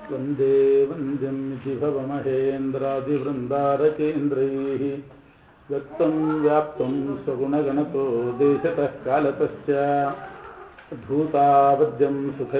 वन्दे वन्द्यं शिभवमहेन्द्रादिवृन्दारकेन्द्रैः व्यक्तं व्याप्तं स्वगुणगणतो देशतः कालतश्च धूतावद्यं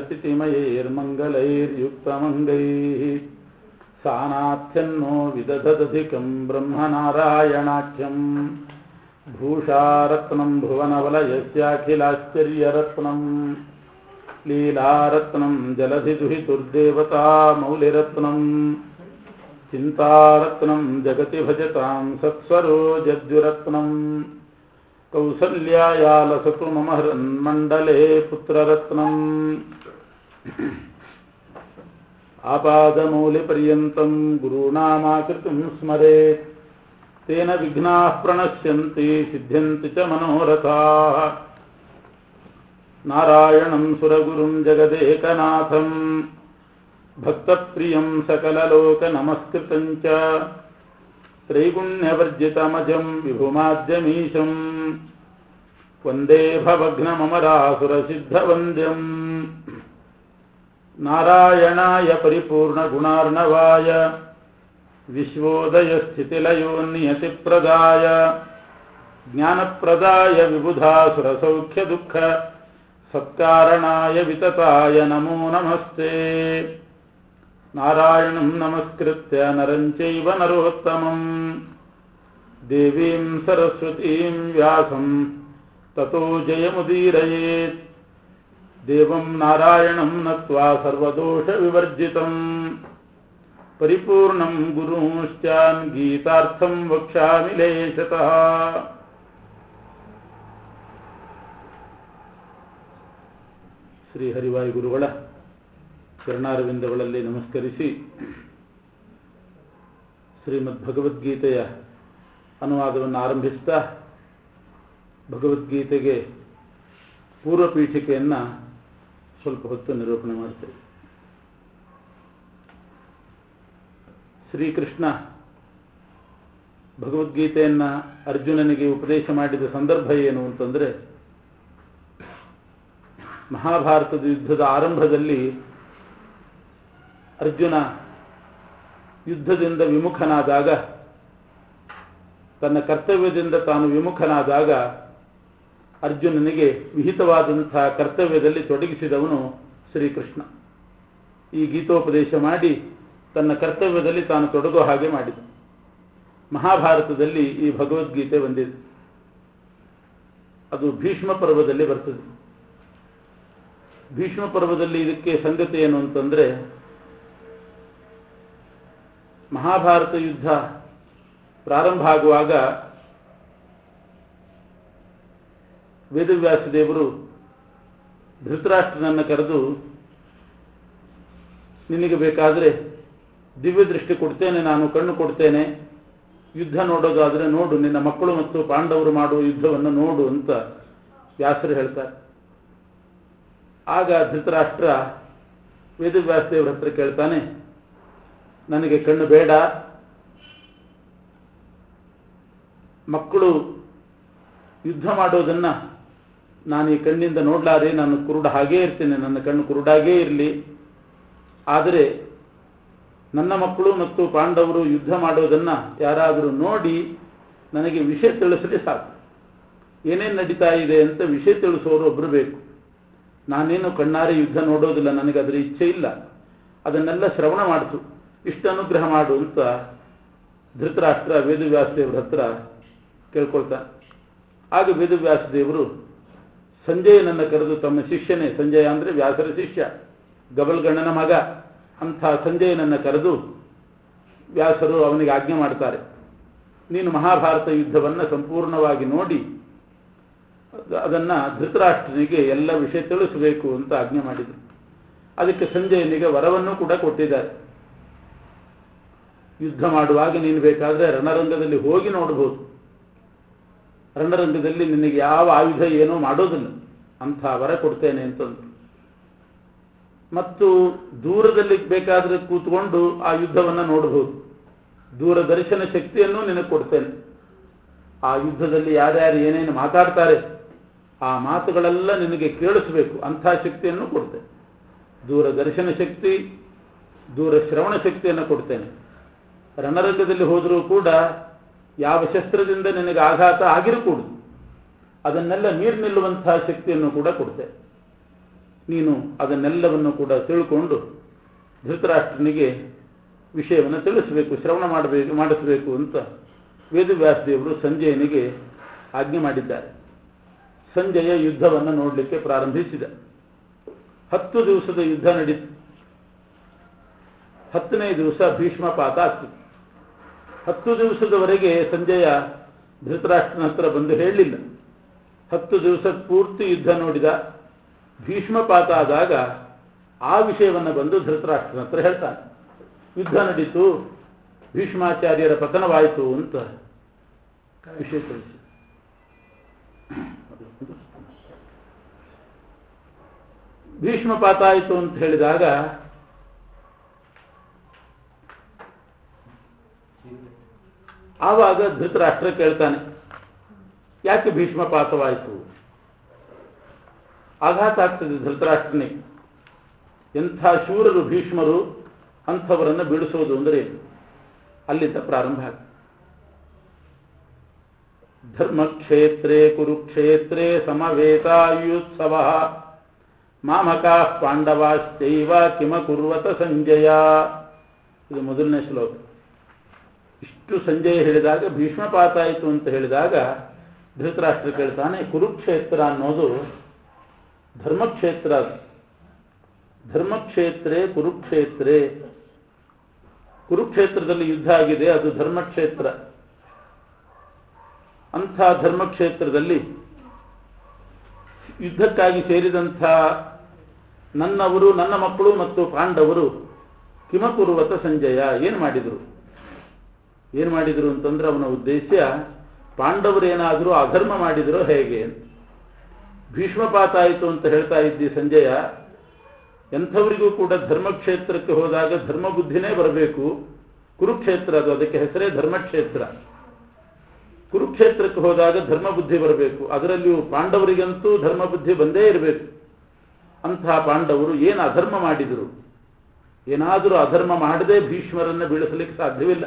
सुखतिथिमयैर्मङ्गलैर्युक्तमङ्गैः सानाथ्यन्नो विदधदधिकं ब्रह्मनारायणाख्यम् भूषारत्नं भुवनवलयस्याखिलाश्चर्यरत्नम् लीलारत्नं जलधिदुहितुर्देवता मौलिरत्नम् चिन्तारत्नं जगति भजतां सत्स्वरोजद्युरत्नम् कौसल्याया लसतु मम हृन्मण्डले पुत्ररत्नम् आपादमौलिपर्यन्तं गुरूणामाकृतिं स्मरेत् तेन विघ्नाः प्रणश्यन्ति सिद्ध्यन्ति च मनोरथाः नारायणं सुरगुरुं जगदेकनाथं भक्तप्रियं सकललोकनमस्कृतं च त्रैगुण्यवर्जितमजं विभुमाद्यमीशं वन्दे भवघ्नममरासुरसिद्धवन्द्यम् नारायणाय परिपूर्णगुणार्णवाय विश्वोदयस्थितिलयोन्नियतिप्रदाय ज्ञानप्रदाय विबुधासुरसौख्यदुःख सत्कारणाय वितताय नमो नमस्ते नारायणं नमस्कृत्य नरं चैव नरोत्तमम् देवीं सरस्वतीं व्यासं ततो जयमुदीरयेत् देवं नारायणं नत्वा सर्वदोषविवर्जितम् परिपूर्णं गुरूंश्चान् गीतार्थं वक्ष्यामि लेशतः ಶ್ರೀ ಹರಿವಾಯು ಗುರುಗಳ ಚರಣಾರವಿಂದಗಳಲ್ಲಿ ನಮಸ್ಕರಿಸಿ ಶ್ರೀಮದ್ ಭಗವದ್ಗೀತೆಯ ಅನುವಾದವನ್ನು ಆರಂಭಿಸ್ತಾ ಭಗವದ್ಗೀತೆಗೆ ಪೂರ್ವ ಪೀಠಿಕೆಯನ್ನು ಸ್ವಲ್ಪ ಹೊತ್ತು ನಿರೂಪಣೆ ಮಾಡ್ತೇವೆ ಶ್ರೀಕೃಷ್ಣ ಭಗವದ್ಗೀತೆಯನ್ನು ಅರ್ಜುನನಿಗೆ ಉಪದೇಶ ಮಾಡಿದ ಸಂದರ್ಭ ಏನು ಅಂತಂದರೆ ಮಹಾಭಾರತದ ಯುದ್ಧದ ಆರಂಭದಲ್ಲಿ ಅರ್ಜುನ ಯುದ್ಧದಿಂದ ವಿಮುಖನಾದಾಗ ತನ್ನ ಕರ್ತವ್ಯದಿಂದ ತಾನು ವಿಮುಖನಾದಾಗ ಅರ್ಜುನನಿಗೆ ವಿಹಿತವಾದಂಥ ಕರ್ತವ್ಯದಲ್ಲಿ ತೊಡಗಿಸಿದವನು ಶ್ರೀಕೃಷ್ಣ ಈ ಗೀತೋಪದೇಶ ಮಾಡಿ ತನ್ನ ಕರ್ತವ್ಯದಲ್ಲಿ ತಾನು ತೊಡಗೋ ಹಾಗೆ ಮಾಡಿದ ಮಹಾಭಾರತದಲ್ಲಿ ಈ ಭಗವದ್ಗೀತೆ ಬಂದಿದೆ ಅದು ಭೀಷ್ಮ ಪರ್ವದಲ್ಲಿ ಬರ್ತದೆ ಭೀಷ್ಮ ಪರ್ವದಲ್ಲಿ ಇದಕ್ಕೆ ಸಂಗತಿ ಏನು ಅಂತಂದ್ರೆ ಮಹಾಭಾರತ ಯುದ್ಧ ಪ್ರಾರಂಭ ಆಗುವಾಗ ವೇದವ್ಯಾಸ ದೇವರು ಧೃತರಾಷ್ಟ್ರನನ್ನು ಕರೆದು ನಿನಗೆ ಬೇಕಾದರೆ ದಿವ್ಯ ದೃಷ್ಟಿ ಕೊಡ್ತೇನೆ ನಾನು ಕಣ್ಣು ಕೊಡ್ತೇನೆ ಯುದ್ಧ ನೋಡೋದಾದರೆ ನೋಡು ನಿನ್ನ ಮಕ್ಕಳು ಮತ್ತು ಪಾಂಡವರು ಮಾಡುವ ಯುದ್ಧವನ್ನು ನೋಡು ಅಂತ ವ್ಯಾಸರು ಹೇಳ್ತಾರೆ ಆಗ ಧೃತರಾಷ್ಟ್ರ ವೇದವ್ಯಾಸದೇವರ ಹತ್ರ ಕೇಳ್ತಾನೆ ನನಗೆ ಕಣ್ಣು ಬೇಡ ಮಕ್ಕಳು ಯುದ್ಧ ಮಾಡೋದನ್ನ ನಾನು ಈ ಕಣ್ಣಿಂದ ನೋಡ್ಲಾರೆ ನಾನು ಕುರುಡ ಹಾಗೇ ಇರ್ತೇನೆ ನನ್ನ ಕಣ್ಣು ಕುರುಡಾಗೇ ಇರಲಿ ಆದರೆ ನನ್ನ ಮಕ್ಕಳು ಮತ್ತು ಪಾಂಡವರು ಯುದ್ಧ ಮಾಡೋದನ್ನ ಯಾರಾದರೂ ನೋಡಿ ನನಗೆ ವಿಷಯ ತಿಳಿಸಲಿ ಸಾಕು ಏನೇನು ನಡೀತಾ ಇದೆ ಅಂತ ವಿಷಯ ತಿಳಿಸೋರು ಒಬ್ಬರು ಬೇಕು ನಾನೇನು ಕಣ್ಣಾರೆ ಯುದ್ಧ ನೋಡೋದಿಲ್ಲ ನನಗೆ ಅದರ ಇಚ್ಛೆ ಇಲ್ಲ ಅದನ್ನೆಲ್ಲ ಶ್ರವಣ ಮಾಡಿಸು ಇಷ್ಟು ಅನುಗ್ರಹ ಮಾಡು ಅಂತ ಧೃತರಾಷ್ಟ್ರ ವೇದವ್ಯಾಸದೇವರ ಹತ್ರ ಕೇಳ್ಕೊಳ್ತಾನೆ ಆಗ ವೇದವ್ಯಾಸದೇವರು ಸಂಜಯನನ್ನು ಕರೆದು ತಮ್ಮ ಶಿಷ್ಯನೇ ಸಂಜಯ ಅಂದರೆ ವ್ಯಾಸರ ಶಿಷ್ಯ ಗಬಲ್ಗಣ್ಣನ ಮಗ ಅಂಥ ಸಂಜಯನನ್ನು ಕರೆದು ವ್ಯಾಸರು ಅವನಿಗೆ ಆಜ್ಞೆ ಮಾಡ್ತಾರೆ ನೀನು ಮಹಾಭಾರತ ಯುದ್ಧವನ್ನು ಸಂಪೂರ್ಣವಾಗಿ ನೋಡಿ ಅದನ್ನು ಧೃತರಾಷ್ಟ್ರನಿಗೆ ಎಲ್ಲ ವಿಷಯ ತಿಳಿಸಬೇಕು ಅಂತ ಆಜ್ಞೆ ಮಾಡಿದರು ಅದಕ್ಕೆ ಸಂಜಯನಿಗೆ ವರವನ್ನು ಕೂಡ ಕೊಟ್ಟಿದ್ದಾರೆ ಯುದ್ಧ ಮಾಡುವಾಗ ನೀನು ಬೇಕಾದರೆ ರಣರಂಗದಲ್ಲಿ ಹೋಗಿ ನೋಡಬಹುದು ರಣರಂಗದಲ್ಲಿ ನಿನಗೆ ಯಾವ ಆಯುಧ ಏನೋ ಮಾಡೋದಿಲ್ಲ ಅಂಥ ವರ ಕೊಡ್ತೇನೆ ಅಂತಂದು ಮತ್ತು ದೂರದಲ್ಲಿ ಬೇಕಾದರೆ ಕೂತ್ಕೊಂಡು ಆ ಯುದ್ಧವನ್ನು ನೋಡಬಹುದು ದೂರದರ್ಶನ ಶಕ್ತಿಯನ್ನು ನಿನಗೆ ಕೊಡ್ತೇನೆ ಆ ಯುದ್ಧದಲ್ಲಿ ಯಾರ್ಯಾರು ಏನೇನು ಮಾತಾಡ್ತಾರೆ ಆ ಮಾತುಗಳೆಲ್ಲ ನಿನಗೆ ಕೇಳಿಸಬೇಕು ಅಂಥ ಶಕ್ತಿಯನ್ನು ಕೊಡ್ತೇನೆ ದೂರದರ್ಶನ ಶಕ್ತಿ ದೂರ ಶ್ರವಣ ಶಕ್ತಿಯನ್ನು ಕೊಡ್ತೇನೆ ರಣರಂಗದಲ್ಲಿ ಹೋದರೂ ಕೂಡ ಯಾವ ಶಸ್ತ್ರದಿಂದ ನಿನಗೆ ಆಘಾತ ಆಗಿರಕೂಡದು ಅದನ್ನೆಲ್ಲ ಮೀರಿ ನಿಲ್ಲುವಂತಹ ಶಕ್ತಿಯನ್ನು ಕೂಡ ಕೊಡ್ತೇನೆ ನೀನು ಅದನ್ನೆಲ್ಲವನ್ನು ಕೂಡ ತಿಳ್ಕೊಂಡು ಧೃತರಾಷ್ಟ್ರನಿಗೆ ವಿಷಯವನ್ನು ತಿಳಿಸಬೇಕು ಶ್ರವಣ ಮಾಡಬೇಕು ಮಾಡಿಸಬೇಕು ಅಂತ ವೇದವ್ಯಾಸದೇವರು ಸಂಜಯನಿಗೆ ಆಜ್ಞೆ ಮಾಡಿದ್ದಾರೆ ಸಂಜಯ ಯುದ್ಧವನ್ನು ನೋಡಲಿಕ್ಕೆ ಪ್ರಾರಂಭಿಸಿದ ಹತ್ತು ದಿವಸದ ಯುದ್ಧ ನಡೀತು ಹತ್ತನೇ ದಿವಸ ಭೀಷ್ಮಪಾತ ಆಗ್ತಿತ್ತು ಹತ್ತು ದಿವಸದವರೆಗೆ ಸಂಜಯ ಧೃತರಾಷ್ಟ್ರನ ಹತ್ರ ಬಂದು ಹೇಳಲಿಲ್ಲ ಹತ್ತು ದಿವಸ ಪೂರ್ತಿ ಯುದ್ಧ ನೋಡಿದ ಭೀಷ್ಮಪಾತ ಆದಾಗ ಆ ವಿಷಯವನ್ನು ಬಂದು ಧೃತರಾಷ್ಟ್ರನ ಹತ್ರ ಹೇಳ್ತಾನೆ ಯುದ್ಧ ನಡೀತು ಭೀಷ್ಮಾಚಾರ್ಯರ ಪತನವಾಯಿತು ಅಂತ ವಿಷಯ ತಿಳಿಸಿ ಭೀಷ್ಮಪಾತ ಆಯಿತು ಅಂತ ಹೇಳಿದಾಗ ಆವಾಗ ಧೃತರಾಷ್ಟ್ರ ಕೇಳ್ತಾನೆ ಯಾಕೆ ಭೀಷ್ಮಪಾತವಾಯಿತು ಆಘಾತ ಆಗ್ತದೆ ಧೃತರಾಷ್ಟ್ರನಿಗೆ ಎಂಥ ಶೂರರು ಭೀಷ್ಮರು ಅಂಥವರನ್ನು ಬೀಳಿಸೋದು ಅಂದರೆ ಅಲ್ಲಿಂದ ಪ್ರಾರಂಭ ಆಗ್ತದೆ ಧರ್ಮಕ್ಷೇತ್ರೇ ಕುರುಕ್ಷೇತ್ರೇ ಸಮವೇತಾಯುತ್ಸವ ಮಾಮಕಾ ಪಾಂಡವಾಶ್ಚೈವ ಕಿಮ ಕುರ್ವತ ಸಂಜಯ ಇದು ಮೊದಲನೇ ಶ್ಲೋಕ ಇಷ್ಟು ಸಂಜಯ ಹೇಳಿದಾಗ ಭೀಷ್ಮಪಾತ ಆಯಿತು ಅಂತ ಹೇಳಿದಾಗ ಧೃತರಾಷ್ಟ್ರ ಕೇಳ್ತಾನೆ ಕುರುಕ್ಷೇತ್ರ ಅನ್ನೋದು ಧರ್ಮಕ್ಷೇತ್ರ ಅದು ಧರ್ಮಕ್ಷೇತ್ರೇ ಕುರುಕ್ಷೇತ್ರೇ ಕುರುಕ್ಷೇತ್ರದಲ್ಲಿ ಯುದ್ಧ ಆಗಿದೆ ಅದು ಧರ್ಮಕ್ಷೇತ್ರ ಅಂಥ ಧರ್ಮಕ್ಷೇತ್ರದಲ್ಲಿ ಯುದ್ಧಕ್ಕಾಗಿ ಸೇರಿದಂಥ ನನ್ನವರು ನನ್ನ ಮಕ್ಕಳು ಮತ್ತು ಪಾಂಡವರು ಕಿಮಕುರುವತ ಸಂಜಯ ಏನು ಮಾಡಿದರು ಏನು ಮಾಡಿದರು ಅಂತಂದ್ರೆ ಅವನ ಉದ್ದೇಶ ಪಾಂಡವರೇನಾದರೂ ಅಧರ್ಮ ಮಾಡಿದರೋ ಹೇಗೆ ಭೀಷ್ಮಪಾತ ಆಯಿತು ಅಂತ ಹೇಳ್ತಾ ಇದ್ದಿ ಸಂಜಯ ಎಂಥವರಿಗೂ ಕೂಡ ಧರ್ಮಕ್ಷೇತ್ರಕ್ಕೆ ಹೋದಾಗ ಧರ್ಮ ಬುದ್ಧಿನೇ ಬರಬೇಕು ಕುರುಕ್ಷೇತ್ರ ಅದು ಅದಕ್ಕೆ ಹೆಸರೇ ಧರ್ಮಕ್ಷೇತ್ರ ಕುರುಕ್ಷೇತ್ರಕ್ಕೆ ಹೋದಾಗ ಧರ್ಮ ಬುದ್ಧಿ ಬರಬೇಕು ಅದರಲ್ಲಿಯೂ ಪಾಂಡವರಿಗಂತೂ ಧರ್ಮ ಬುದ್ಧಿ ಬಂದೇ ಇರಬೇಕು ಅಂತಹ ಪಾಂಡವರು ಏನು ಅಧರ್ಮ ಮಾಡಿದರು ಏನಾದರೂ ಅಧರ್ಮ ಮಾಡದೆ ಭೀಷ್ಮರನ್ನು ಬೀಳಿಸಲಿಕ್ಕೆ ಸಾಧ್ಯವಿಲ್ಲ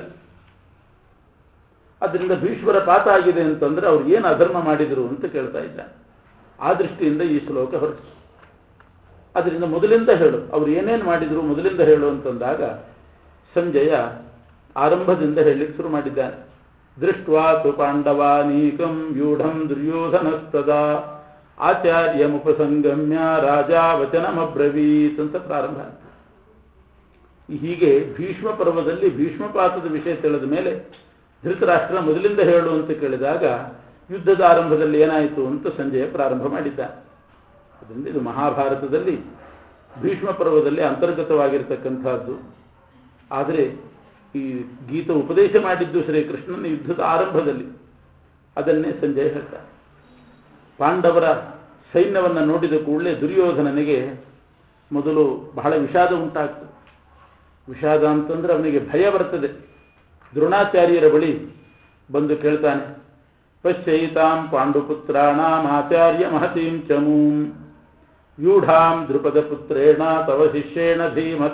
ಅದರಿಂದ ಭೀಷ್ಮರ ಪಾತ ಆಗಿದೆ ಅಂತಂದ್ರೆ ಅವ್ರು ಏನು ಅಧರ್ಮ ಮಾಡಿದರು ಅಂತ ಕೇಳ್ತಾ ಇದ್ದಾನೆ ಆ ದೃಷ್ಟಿಯಿಂದ ಈ ಶ್ಲೋಕ ಹೊರಟು ಅದರಿಂದ ಮೊದಲಿಂದ ಹೇಳು ಅವ್ರು ಏನೇನು ಮಾಡಿದ್ರು ಮೊದಲಿಂದ ಹೇಳು ಅಂತಂದಾಗ ಸಂಜಯ ಆರಂಭದಿಂದ ಹೇಳಲಿಕ್ಕೆ ಶುರು ಮಾಡಿದ್ದಾನೆ ದೃಷ್ಟ್ವಾ ತು ಪಾಂಡವಾನೀಕಂ ವ್ಯೂಢಂ ದುರ್ಯೋಧನಸ್ತದಾ ಆಚಾರ್ಯಮುಪಸಂಗಮ್ಯ ರಾಜ ವಚನಮಬ್ರವೀತ್ ಅಂತ ಪ್ರಾರಂಭ ಆಗ್ತದೆ ಹೀಗೆ ಭೀಷ್ಮ ಪರ್ವದಲ್ಲಿ ಭೀಷ್ಮಪಾತದ ವಿಷಯ ತಿಳಿದ ಮೇಲೆ ಧೃತರಾಷ್ಟ್ರ ಮೊದಲಿಂದ ಹೇಳು ಅಂತ ಕೇಳಿದಾಗ ಯುದ್ಧದ ಆರಂಭದಲ್ಲಿ ಏನಾಯಿತು ಅಂತ ಸಂಜಯ ಪ್ರಾರಂಭ ಮಾಡಿದ್ದ ಅದರಿಂದ ಇದು ಮಹಾಭಾರತದಲ್ಲಿ ಭೀಷ್ಮ ಪರ್ವದಲ್ಲಿ ಅಂತರ್ಗತವಾಗಿರ್ತಕ್ಕಂಥದ್ದು ಆದರೆ ಈ ಗೀತ ಉಪದೇಶ ಮಾಡಿದ್ದು ಶ್ರೀಕೃಷ್ಣನ ಯುದ್ಧದ ಆರಂಭದಲ್ಲಿ ಅದನ್ನೇ ಸಂಜಯ ಹೇಳ್ತಾರೆ ಪಾಂಡವರ ಸೈನ್ಯವನ್ನು ನೋಡಿದ ಕೂಡಲೇ ದುರ್ಯೋಧನನಿಗೆ ಮೊದಲು ಬಹಳ ವಿಷಾದ ಉಂಟಾಗ್ತದೆ ವಿಷಾದ ಅಂತಂದ್ರೆ ಅವನಿಗೆ ಭಯ ಬರ್ತದೆ ದ್ರೋಣಾಚಾರ್ಯರ ಬಳಿ ಬಂದು ಕೇಳ್ತಾನೆ ಪಶ್ಯೈತಾಂ ಪಾಂಡುಪುತ್ರಾಣಾಂ ಆಚಾರ್ಯ ಮಹತೀಂ ಚಮೂಂ ವ್ಯೂಢಾಂ ದೃಪದ ಪುತ್ರೇಣ ತವ ಶಿಷ್ಯೇಣ ಧೀಮತ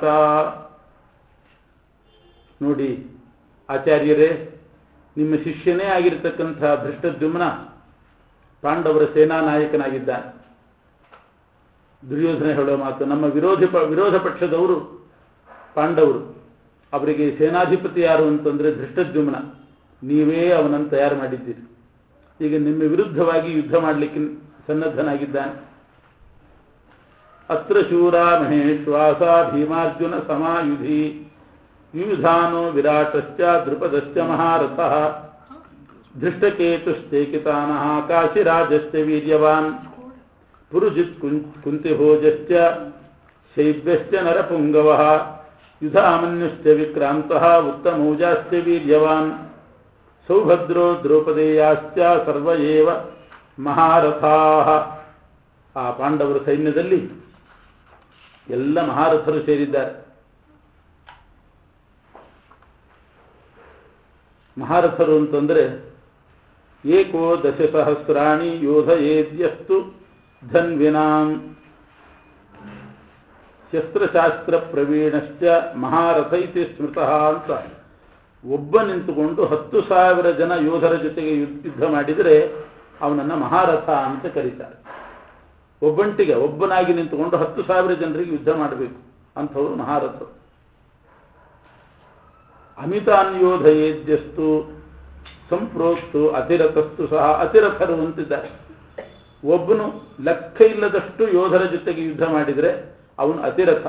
ನೋಡಿ ಆಚಾರ್ಯರೇ ನಿಮ್ಮ ಶಿಷ್ಯನೇ ಆಗಿರತಕ್ಕಂಥ ಧೃಷ್ಟದ್ಯುಮ್ನ ಪಾಂಡವರ ಸೇನಾ ನಾಯಕನಾಗಿದ್ದಾನೆ ದುರ್ಯೋಧನ ಹೇಳೋ ಮಾತು ನಮ್ಮ ವಿರೋಧಿ ವಿರೋಧ ಪಕ್ಷದವರು ಪಾಂಡವರು ಅವರಿಗೆ ಸೇನಾಧಿಪತಿ ಯಾರು ಅಂತಂದ್ರೆ ಧೃಷ್ಟದ್ಯುಮ್ನ ನೀವೇ ಅವನನ್ನು ತಯಾರು ಮಾಡಿದ್ದೀರಿ ಈಗ ನಿಮ್ಮ ವಿರುದ್ಧವಾಗಿ ಯುದ್ಧ ಮಾಡಲಿಕ್ಕೆ ಸನ್ನದ್ಧನಾಗಿದ್ದಾನೆ ಅತ್ರ ಶೂರ ಮಹೇಶ್ವಾಸ ಭೀಮಾರ್ಜುನ ಸಮಾಯುಧಿ ಯುಧಾನೋ ವಿರಾಟಶ್ಚ ದೃಪದಶ್ಚ ಮಹಾರಥ ಧೃಷ್ಟಕೇತುಶ್ಚೇಕಿತಾನಃ ಕಾಶಿರಾಜಶ್ಚ ವೀರ್ಯವಾನ್ ಪುರುಜಿತ್ ಕುಂತಿಭೋಜಶ್ಚ ಶೈಬ್ಯಶ್ಚ ನರಪುಂಗವಃ ಯುಧಾಮನ್ಯುಶ್ಚ ವಿಕ್ರಾಂತಃ ಉತ್ತಮೌಜಾಶ್ಚ ವೀರ್ಯವಾನ್ ಸೌಭದ್ರೋ ದ್ರೌಪದೇಯಾಶ್ಚ ಸರ್ವ ಏವ ಮಹಾರಥಾಃ ಆ ಪಾಂಡವರ ಸೈನ್ಯದಲ್ಲಿ ಎಲ್ಲ ಮಹಾರಥರು ಸೇರಿದ್ದಾರೆ ಮಹಾರಥರು ಅಂತಂದ್ರೆ ಏಕೋ ದಶ ಸಹಸ್ರಾಣಿ ಯೋಧ ಏದ್ಯಸ್ತು ಧನ್ವಿನಾಂ ಶಸ್ತ್ರಶಾಸ್ತ್ರ ಪ್ರವೀಣಶ್ಚ ಮಹಾರಥ ಇತಿ ಸ್ಮೃತಃ ಅಂತ ಒಬ್ಬ ನಿಂತುಕೊಂಡು ಹತ್ತು ಸಾವಿರ ಜನ ಯೋಧರ ಜೊತೆಗೆ ಯುದ್ಧ ಯುದ್ಧ ಮಾಡಿದರೆ ಅವನನ್ನ ಮಹಾರಥ ಅಂತ ಕರೀತಾರೆ ಒಬ್ಬಂಟಿಗೆ ಒಬ್ಬನಾಗಿ ನಿಂತುಕೊಂಡು ಹತ್ತು ಸಾವಿರ ಜನರಿಗೆ ಯುದ್ಧ ಮಾಡಬೇಕು ಅಂಥವರು ಮಹಾರಥರು ಅಮಿತಾನ್ಯೋಧಯೇದ್ಯಸ್ತು ಸಂಪ್ರೋಕ್ತು ಅತಿರಥಸ್ತು ಸಹ ಅತಿರಥರು ಅಂತಿದ್ದಾರೆ ಒಬ್ಬನು ಲೆಕ್ಕ ಇಲ್ಲದಷ್ಟು ಯೋಧರ ಜೊತೆಗೆ ಯುದ್ಧ ಮಾಡಿದರೆ ಅವನು ಅತಿರಥ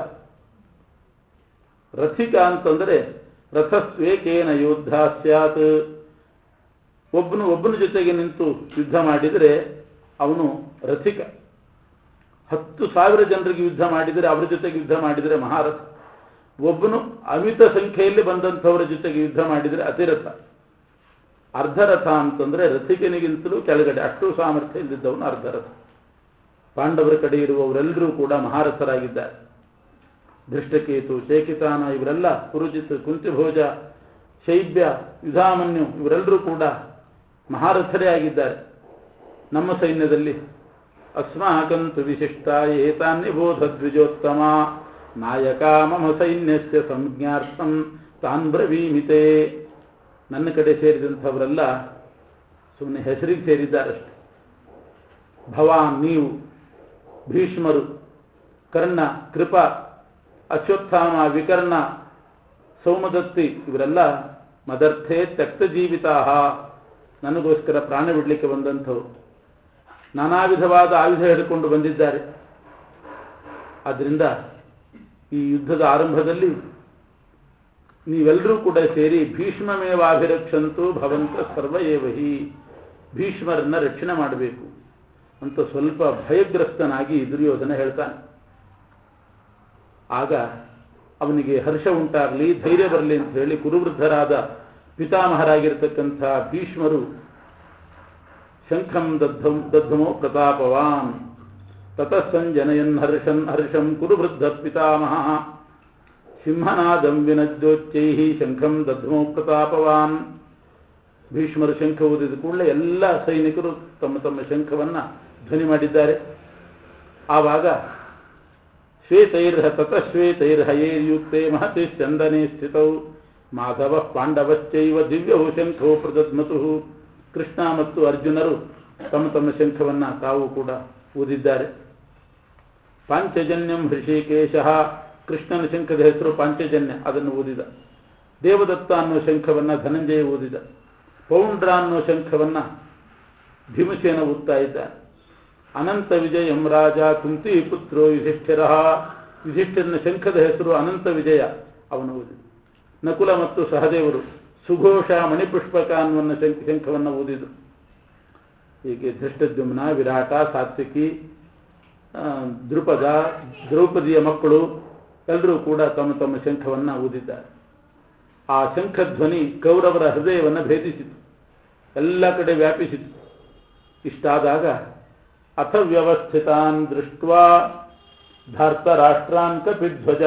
ರಥಿಕ ಅಂತಂದರೆ ರಥಸ್ವೇಕೇನ ಯೋದ್ಧ ಸ್ಯಾತ್ ಒಬ್ಬನು ಒಬ್ಬನ ಜೊತೆಗೆ ನಿಂತು ಯುದ್ಧ ಮಾಡಿದರೆ ಅವನು ರಥಿಕ ಹತ್ತು ಸಾವಿರ ಜನರಿಗೆ ಯುದ್ಧ ಮಾಡಿದರೆ ಅವರ ಜೊತೆಗೆ ಯುದ್ಧ ಮಾಡಿದರೆ ಮಹಾರಥ ಒಬ್ಬನು ಅಮಿತ ಸಂಖ್ಯೆಯಲ್ಲಿ ಬಂದಂಥವರ ಜೊತೆಗೆ ಯುದ್ಧ ಮಾಡಿದರೆ ಅತಿರಥ ಅರ್ಧರಥ ಅಂತಂದ್ರೆ ರಥಿಕನಿಗಿಂತಲೂ ಕೆಳಗಡೆ ಅಷ್ಟು ಸಾಮರ್ಥ್ಯ ಇಲ್ಲದಿದ್ದವನು ಅರ್ಧರಥ ಪಾಂಡವರ ಕಡೆ ಇರುವವರೆಲ್ಲರೂ ಕೂಡ ಮಹಾರಥರಾಗಿದ್ದಾರೆ ದೃಷ್ಟಕೇತು ಶೇಕಿತಾನ ಇವರೆಲ್ಲ ಕುರುಜಿತ್ ಕುಂತಿಭೋಜ ಶೈಬ್ಯ ಯುಧಾಮನ್ಯು ಇವರೆಲ್ಲರೂ ಕೂಡ ಮಹಾರಥರೇ ಆಗಿದ್ದಾರೆ ನಮ್ಮ ಸೈನ್ಯದಲ್ಲಿ ಅಸ್ಮಾಕಂತು ವಿಶಿಷ್ಟ ಏತಾನ್ಯಬೋಧ ದ್ವಿಜೋತ್ತಮ ನಾಯಕ ಮಮ ಸೈನ್ಯಸ್ಯ ಸಂಜ್ಞಾರ್ಥಂ ತಾನ್ ಬ್ರವೀಮಿತೆ ನನ್ನ ಕಡೆ ಸೇರಿದಂಥವರೆಲ್ಲ ಸುಮ್ಮನೆ ಹೆಸರಿಗೆ ಸೇರಿದ್ದಾರಷ್ಟೆ ಭವಾನ್ ನೀವು ಭೀಷ್ಮರು ಕರ್ಣ ಕೃಪ ಅಶ್ವತ್ಥಾಮ ವಿಕರ್ಣ ಸೌಮದತ್ತಿ ಇವರೆಲ್ಲ ಮದರ್ಥೆ ತ್ಯಕ್ತ ಜೀವಿತಾ ನನಗೋಸ್ಕರ ಪ್ರಾಣ ಬಿಡಲಿಕ್ಕೆ ಬಂದಂಥವು ನಾನಾ ವಿಧವಾದ ಆಯುಧ ಹಿಡ್ಕೊಂಡು ಬಂದಿದ್ದಾರೆ ಆದ್ದರಿಂದ ಈ ಯುದ್ಧದ ಆರಂಭದಲ್ಲಿ ನೀವೆಲ್ಲರೂ ಕೂಡ ಸೇರಿ ಭೀಷ್ಮಮೇವಾಭಿರಕ್ಷಂತು ಭವಂತ ಸರ್ವ ಏವಹಿ ಭೀಷ್ಮರನ್ನ ರಕ್ಷಣೆ ಮಾಡಬೇಕು ಅಂತ ಸ್ವಲ್ಪ ಭಯಗ್ರಸ್ತನಾಗಿ ದುರ್ಯೋಧನ ಹೇಳ್ತಾನೆ ಆಗ ಅವನಿಗೆ ಹರ್ಷ ಉಂಟಾಗಲಿ ಧೈರ್ಯ ಬರಲಿ ಅಂತ ಹೇಳಿ ಕುರುವೃದ್ಧರಾದ ಪಿತಾಮಹರಾಗಿರ್ತಕ್ಕಂಥ ಭೀಷ್ಮರು ಶಂಖಂ ದದ್ಧಂ ದದ್ಧಮೋ ಪ್ರತಾಪವಾನ್ ತತಃ ಸಂಜನಯನ್ ಹರ್ಷನ್ ಹರ್ಷಂ ಕುರುವೃದ್ಧ ಪಿತಾಮಹ ಸಿಂಹನಾದಂ ವಿನಜ್ಜೋಚ್ಚೈ ಶಂಖಂ ದದ್ಧಮೋ ಪ್ರತಾಪವಾನ್ ಭೀಷ್ಮರು ಶಂಖ ಊದಿದ ಕೂಡಲೇ ಎಲ್ಲ ಸೈನಿಕರು ತಮ್ಮ ತಮ್ಮ ಶಂಖವನ್ನ ಧ್ವನಿ ಮಾಡಿದ್ದಾರೆ ಆವಾಗ ಶ್ವೇತೈರ್ಹ ತತಶ್ವೇತೈರ್ಹಯೇರ್ಯುಕ್ತೆ ಮಹತಿ ಚಂದನೆ ಸ್ಥಿತೌ ಮಾಧವ ಪಾಂಡವಶ್ಚೈವ ದಿವ್ಯವು ಶಂಖವು ಪ್ರದದ್ಮತು ಕೃಷ್ಣ ಮತ್ತು ಅರ್ಜುನರು ತಮ್ಮ ತಮ್ಮ ಶಂಖವನ್ನ ತಾವು ಕೂಡ ಊದಿದ್ದಾರೆ ಪಾಂಚಜನ್ಯಂ ಹೃಷಿಕೇಶ ಕೃಷ್ಣನ ಶಂಖದ ಹೆಸರು ಪಾಂಚಜನ್ಯ ಅದನ್ನು ಊದಿದ ದೇವದತ್ತ ಅನ್ನೋ ಶಂಖವನ್ನ ಧನಂಜಯ ಊದಿದ ಪೌಂಡ್ರ ಅನ್ನೋ ಶಂಖವನ್ನ ಭೀಮಸೇನ ಊದ್ತಾ ಇದ್ದಾನೆ ಅನಂತ ವಿಜಯಂ ರಾಜ ಕುಂತಿ ಪುತ್ರೋ ಯುಧಿಷ್ಠಿರ ಯುಧಿಷ್ಠಿರನ ಶಂಖದ ಹೆಸರು ಅನಂತ ವಿಜಯ ಅವನು ಊದಿದ ನಕುಲ ಮತ್ತು ಸಹದೇವರು ಸುಘೋಷ ಮಣಿಪುಷ್ಪಕ ಅನ್ನುವನ್ನ ಶಂಖ ಶಂಖವನ್ನು ಊದಿದರು ಹೀಗೆ ಧೃಷ್ಟದ್ಯುಮ್ನ ವಿರಾಟ ಸಾತ್ವಿಕಿ ಆ, ದೃಪದ ದ್ರೌಪದಿಯ ಮಕ್ಕಳು ಎಲ್ಲರೂ ಕೂಡ ತಮ್ಮ ತಮ್ಮ ಶಂಖವನ್ನ ಊದಿದ್ದಾರೆ ಆ ಶಂಖಧ್ವನಿ ಕೌರವರ ಹೃದಯವನ್ನು ಭೇದಿಸಿತು ಎಲ್ಲ ಕಡೆ ವ್ಯಾಪಿಸಿತು ಇಷ್ಟಾದಾಗ ಅಥ ವ್ಯವಸ್ಥಿತಾನ್ ದೃಷ್ಟ್ವಾ ಧಾರ್ತರಾಷ್ಟ್ರಾನ್ ಕಪಿಧ್ವಜ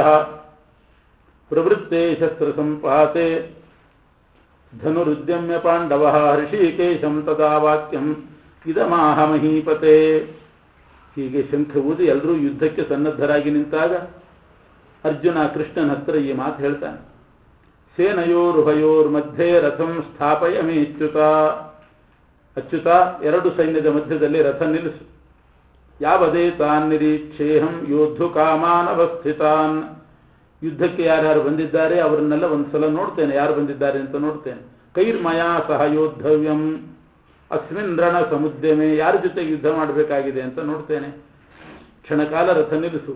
ಪ್ರವೃತ್ತೆ ಶಸ್ತ್ರ ಸಂಪಾತೆ ಧನುರುದ್ಯಮ್ಯ ಪಾಂಡವ ಹೃಷಿಕೇಶಂ ತದಾ ವಾಕ್ಯಂ ಇದಮಾಹ ಮಹೀಪತೆ ಹೀಗೆ ಶಂಖ ಊದಿ ಎಲ್ಲರೂ ಯುದ್ಧಕ್ಕೆ ಸನ್ನದ್ಧರಾಗಿ ನಿಂತಾಗ ಅರ್ಜುನ ಕೃಷ್ಣನ ಹತ್ರ ಈ ಮಾತು ಹೇಳ್ತಾನೆ ಸೇನಯೋರುಭಯೋರ್ ಮಧ್ಯೆ ರಥಂ ಸ್ಥಾಪಯ ಮೇ ಅಚ್ಯುತ ಅಚ್ಯುತ ಎರಡು ಸೈನ್ಯದ ಮಧ್ಯದಲ್ಲಿ ರಥ ನಿಲ್ಲಿಸು ಯಾವದೇ ತಾನ್ ನಿರೀಕ್ಷೇಹಂ ಯೋಧು ಕಾಮಾನವಸ್ಥಿತಾನ್ ಯುದ್ಧಕ್ಕೆ ಯಾರ್ಯಾರು ಬಂದಿದ್ದಾರೆ ಅವರನ್ನೆಲ್ಲ ಒಂದ್ಸಲ ನೋಡ್ತೇನೆ ಯಾರು ಬಂದಿದ್ದಾರೆ ಅಂತ ನೋಡ್ತೇನೆ ಕೈರ್ಮಯಾ ಸಹ ಯೋದ್ಧವ್ಯಂ ಅಸ್ಮಿನ್ ರಣ ಸಮುದ್ಯಮೆ ಯಾರ ಜೊತೆಗೆ ಯುದ್ಧ ಮಾಡಬೇಕಾಗಿದೆ ಅಂತ ನೋಡ್ತೇನೆ ಕ್ಷಣಕಾಲ ರಥ ನಿಲ್ಲಿಸು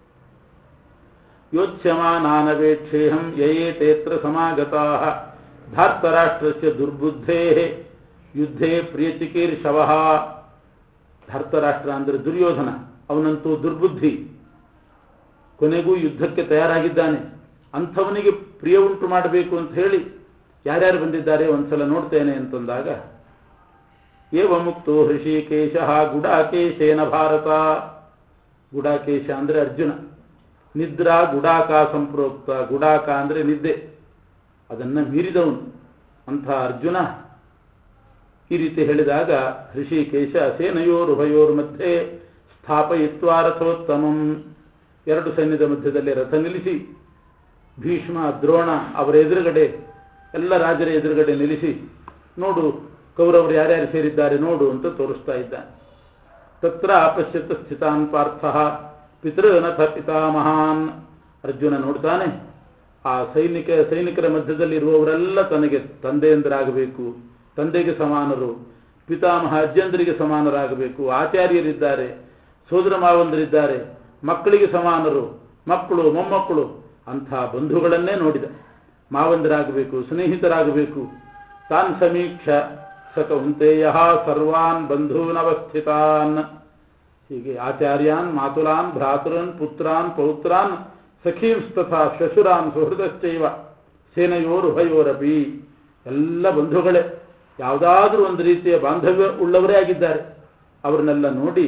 ಯೋಚ್ಯಮಾನಾನವೇಕ್ಷೇಹಂ ಯಯೇತೇತ್ರ ಸಮಾಗತಾ ಧಾರ್ತರಾಷ್ಟ್ರಸ್ಯ ದುರ್ಬುದ್ಧೇ ಯುದ್ಧೇ ಪ್ರಿಯಚಿಕೀರ್ಷವ ಧಾರ್ತರಾಷ್ಟ್ರ ಅಂದ್ರೆ ದುರ್ಯೋಧನ ಅವನಂತೂ ದುರ್ಬುದ್ಧಿ ಕೊನೆಗೂ ಯುದ್ಧಕ್ಕೆ ತಯಾರಾಗಿದ್ದಾನೆ ಅಂಥವನಿಗೆ ಪ್ರಿಯ ಉಂಟು ಮಾಡಬೇಕು ಅಂತ ಹೇಳಿ ಯಾರ್ಯಾರು ಬಂದಿದ್ದಾರೆ ಒಂದ್ಸಲ ನೋಡ್ತೇನೆ ಅಂತಂದಾಗ ಏವ ಮುಕ್ತೋ ಹೃಷಿಕೇಶ ಗುಡಾಕೇಶೇನ ಭಾರತ ಗುಡಾಕೇಶ ಅಂದ್ರೆ ಅರ್ಜುನ ನಿದ್ರಾ ಗುಡಾಕ ಸಂಪ್ರೋಕ್ತ ಗುಡಾಕ ಅಂದ್ರೆ ನಿದ್ದೆ ಅದನ್ನ ಮೀರಿದವನು ಅಂಥ ಅರ್ಜುನ ಈ ರೀತಿ ಹೇಳಿದಾಗ ಹೃಷಿಕೇಶ ಸೇನಯೋರುಭಯೋರ್ ಮಧ್ಯೆ ಸ್ಥಾಪಯಿತ್ವಾ ರಥೋತ್ತಮಂ ಎರಡು ಸೈನ್ಯದ ಮಧ್ಯದಲ್ಲಿ ರಥ ನಿಲ್ಲಿಸಿ ಭೀಷ್ಮ ದ್ರೋಣ ಅವರ ಎದುರುಗಡೆ ಎಲ್ಲ ರಾಜರ ಎದುರುಗಡೆ ನಿಲ್ಲಿಸಿ ನೋಡು ಕೌರವರು ಯಾರ್ಯಾರು ಸೇರಿದ್ದಾರೆ ನೋಡು ಅಂತ ತೋರಿಸ್ತಾ ಇದ್ದಾನೆ ತತ್ರ ಅಪಶ್ಯತ ಸ್ಥಿತಾನ್ ಪಾರ್ಥ ಪಿತೃನಥ ಪಿತಾಮಹಾನ್ ಅರ್ಜುನ ನೋಡ್ತಾನೆ ಆ ಸೈನಿಕ ಸೈನಿಕರ ಮಧ್ಯದಲ್ಲಿರುವವರೆಲ್ಲ ತನಗೆ ತಂದೆಯಂದರಾಗಬೇಕು ತಂದೆಗೆ ಸಮಾನರು ಪಿತಾಮಹ ಅಜ್ಜಂದರಿಗೆ ಸಮಾನರಾಗಬೇಕು ಆಚಾರ್ಯರಿದ್ದಾರೆ ಸೋದರ ಮಾವಂದರಿದ್ದಾರೆ ಮಕ್ಕಳಿಗೆ ಸಮಾನರು ಮಕ್ಕಳು ಮೊಮ್ಮಕ್ಕಳು ಅಂಥ ಬಂಧುಗಳನ್ನೇ ನೋಡಿದ ಮಾವಂದರಾಗಬೇಕು ಸ್ನೇಹಿತರಾಗಬೇಕು ತಾನ್ ಸಮೀಕ್ಷ ಸಕೌಂತೆಯ ಸರ್ವಾನ್ ಬಂಧೂನವಸ್ಥಿತಾನ್ ಹೀಗೆ ಆಚಾರ್ಯಾನ್ ಮಾತುಲಾನ್ ಭ್ರಾತೃನ್ ಪುತ್ರಾನ್ ಪೌತ್ರಾನ್ ಸಖೀಂಸ್ತಥಾ ಶ್ವಶುರಾನ್ ಸುಹೃದಶ್ಚೈವ ಸೇನೆಯೋರುಭಯೋರಪಿ ಎಲ್ಲ ಬಂಧುಗಳೇ ಯಾವುದಾದ್ರೂ ಒಂದು ರೀತಿಯ ಬಾಂಧವ್ಯ ಉಳ್ಳವರೇ ಆಗಿದ್ದಾರೆ ಅವರನ್ನೆಲ್ಲ ನೋಡಿ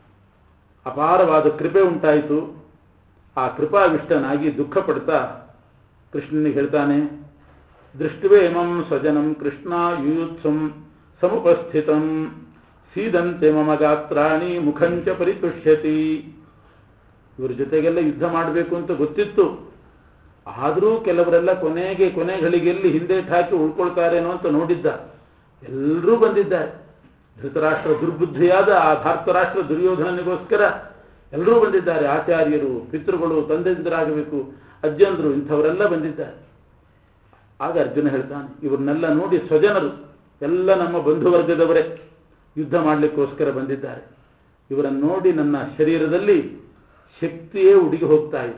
ಅಪಾರವಾದ ಕೃಪೆ ಉಂಟಾಯಿತು ಆ ಕೃಪಾವಿಷ್ಟನಾಗಿ ದುಃಖ ಪಡ್ತಾ ಕೃಷ್ಣನಿಗೆ ಹೇಳ್ತಾನೆ ದೃಷ್ಟಿವೇಮಂ ಸ್ವಜನಂ ಕೃಷ್ಣ ಯುಯುತ್ಸಂ ಸಮುಪಸ್ಥಿತಂ ಸೀದಂತೆ ಮಮ ಗಾತ್ರಾಣಿ ಮುಖಂಚ ಪರಿತುಷ್ಯತಿ ಇವ್ರ ಜೊತೆಗೆಲ್ಲ ಯುದ್ಧ ಮಾಡಬೇಕು ಅಂತ ಗೊತ್ತಿತ್ತು ಆದರೂ ಕೆಲವರೆಲ್ಲ ಕೊನೆಗೆ ಕೊನೆ ಗಳಿಗೆಯಲ್ಲಿ ಹಿಂದೇಟ್ ಹಾಕಿ ಉಳ್ಕೊಳ್ತಾರೇನೋ ಅಂತ ನೋಡಿದ್ದ ಎಲ್ಲರೂ ಬಂದಿದ್ದಾರೆ ಧೃತರಾಷ್ಟ್ರ ದುರ್ಬುದ್ಧಿಯಾದ ಆ ಧಾರ್ತರಾಷ್ಟ್ರ ದುರ್ಯೋಧನನಿಗೋಸ್ಕರ ಎಲ್ಲರೂ ಬಂದಿದ್ದಾರೆ ಆಚಾರ್ಯರು ಪಿತೃಗಳು ತಂದೆಂದರಾಗಬೇಕು ಅಜ್ಜಂದ್ರು ಇಂಥವರೆಲ್ಲ ಬಂದಿದ್ದಾರೆ ಆಗ ಅರ್ಜುನ ಹೇಳ್ತಾನೆ ಇವ್ರನ್ನೆಲ್ಲ ನೋಡಿ ಸ್ವಜನರು ಎಲ್ಲ ನಮ್ಮ ಬಂಧುವರ್ಗದವರೇ ಯುದ್ಧ ಮಾಡಲಿಕ್ಕೋಸ್ಕರ ಬಂದಿದ್ದಾರೆ ಇವರನ್ನು ನೋಡಿ ನನ್ನ ಶರೀರದಲ್ಲಿ ಶಕ್ತಿಯೇ ಉಡುಗಿ ಹೋಗ್ತಾ ಇದೆ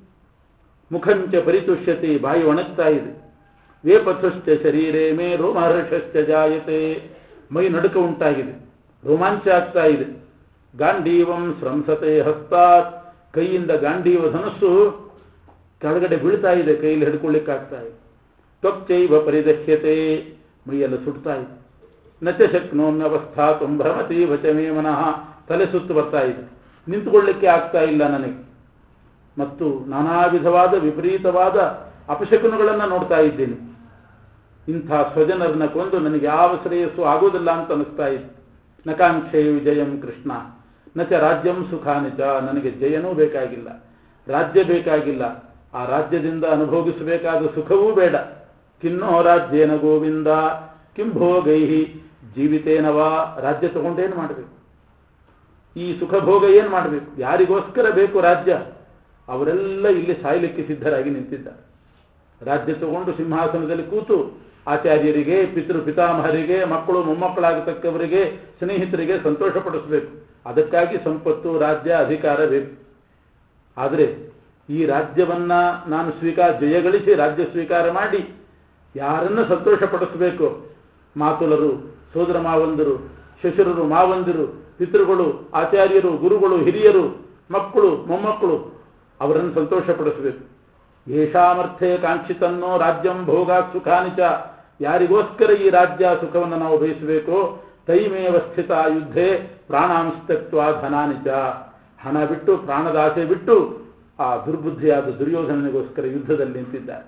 ಮುಖಂಚ ಪರಿತುಷ್ಯತೆ ಬಾಯಿ ಒಣಗ್ತಾ ಇದೆ ವೇಪಥುಶ್ಚ ಶರೀರೇ ಮೇ ರೋಮಹರ್ಷಶ್ಚ ಜಾಯತೆ ಮೈ ನಡುಕ ಉಂಟಾಗಿದೆ ರೋಮಾಂಚ ಆಗ್ತಾ ಇದೆ ಗಾಂಡೀವಂ ಸ್ರಂಸತೆ ಹಸ್ತಾತ್ ಕೈಯಿಂದ ಗಾಂಡೀವ ಧನಸ್ಸು ಕೆಳಗಡೆ ಬೀಳ್ತಾ ಇದೆ ಕೈಯಲ್ಲಿ ಹಿಡ್ಕೊಳ್ಳಿಕ್ಕಾಗ್ತಾ ಇದೆ ತ್ವಕ್ಚೈವ ಪರಿದಶ್ಯತೆ ಮೈಯೆಲ್ಲ ಸುಡ್ತಾ ಇದೆ ನಚ ಶಕ್ನೋಮ್ಯವಸ್ಥಾ ಭ್ರಮತಿ ವಚಮೇ ಮನಃ ತಲೆ ಸುತ್ತು ಬರ್ತಾ ಇದೆ ನಿಂತುಕೊಳ್ಳಿಕ್ಕೆ ಆಗ್ತಾ ಇಲ್ಲ ನನಗೆ ಮತ್ತು ನಾನಾ ವಿಧವಾದ ವಿಪರೀತವಾದ ಅಪಶಕುನಗಳನ್ನು ನೋಡ್ತಾ ಇದ್ದೀನಿ ಇಂಥ ಸ್ವಜನರನ್ನ ಕೊಂದು ನನಗೆ ಯಾವ ಶ್ರೇಯಸ್ಸು ಆಗೋದಿಲ್ಲ ಅಂತ ಅನಿಸ್ತಾ ಇತ್ತು ನಕಾಂಕ್ಷೆ ವಿಜಯಂ ಕೃಷ್ಣ ನಚ ರಾಜ್ಯಂ ಸುಖಾನಿಚ ನನಗೆ ಜಯನೂ ಬೇಕಾಗಿಲ್ಲ ರಾಜ್ಯ ಬೇಕಾಗಿಲ್ಲ ಆ ರಾಜ್ಯದಿಂದ ಅನುಭೋಗಿಸಬೇಕಾದ ಸುಖವೂ ಬೇಡ ಕಿನ್ನೋ ರಾಜ್ಯೇನ ಗೋವಿಂದ ಕಿಂ ಭೋಗೈಹಿ ಜೀವಿತೇನವಾ ರಾಜ್ಯ ತಗೊಂಡೇನು ಮಾಡಬೇಕು ಈ ಸುಖ ಭೋಗ ಏನು ಮಾಡಬೇಕು ಯಾರಿಗೋಸ್ಕರ ಬೇಕು ರಾಜ್ಯ ಅವರೆಲ್ಲ ಇಲ್ಲಿ ಸಾಯಲಿಕ್ಕೆ ಸಿದ್ಧರಾಗಿ ನಿಂತಿದ್ದಾರೆ ರಾಜ್ಯ ತಗೊಂಡು ಸಿಂಹಾಸನದಲ್ಲಿ ಕೂತು ಆಚಾರ್ಯರಿಗೆ ಪಿತೃ ಪಿತಾಮಹರಿಗೆ ಮಕ್ಕಳು ಮೊಮ್ಮಕ್ಕಳಾಗತಕ್ಕವರಿಗೆ ಸ್ನೇಹಿತರಿಗೆ ಸಂತೋಷ ಪಡಿಸಬೇಕು ಅದಕ್ಕಾಗಿ ಸಂಪತ್ತು ರಾಜ್ಯ ಅಧಿಕಾರ ಬೇಕು ಆದರೆ ಈ ರಾಜ್ಯವನ್ನ ನಾನು ಸ್ವೀಕಾರ ಜಯಗಳಿಸಿ ರಾಜ್ಯ ಸ್ವೀಕಾರ ಮಾಡಿ ಯಾರನ್ನ ಸಂತೋಷ ಪಡಿಸಬೇಕು ಮಾತುಲರು ಸೋದರ ಮಾವಂದರು ಶಶುರರು ಮಾವಂದಿರು ಪಿತೃಗಳು ಆಚಾರ್ಯರು ಗುರುಗಳು ಹಿರಿಯರು ಮಕ್ಕಳು ಮೊಮ್ಮಕ್ಕಳು ಅವರನ್ನು ಸಂತೋಷ ಪಡಿಸಬೇಕು ಯೇಷಾಮರ್ಥೆ ಕಾಂಕ್ಷಿತನ್ನೋ ರಾಜ್ಯಂ ಭೋಗ ಸುಖಾನಿಚ ಯಾರಿಗೋಸ್ಕರ ಈ ರಾಜ್ಯ ಸುಖವನ್ನು ನಾವು ಬಯಸಬೇಕು ತೈಮೇವ ಸ್ಥಿತ ಯುದ್ಧೇ ಪ್ರಾಣಾಂಸ್ತತ್ವ ಧನಾನಿಚ ಹಣ ಬಿಟ್ಟು ಪ್ರಾಣದ ಆಸೆ ಬಿಟ್ಟು ಆ ದುರ್ಬುದ್ಧಿಯಾದ ದುರ್ಯೋಧನನಿಗೋಸ್ಕರ ಯುದ್ಧದಲ್ಲಿ ನಿಂತಿದ್ದಾರೆ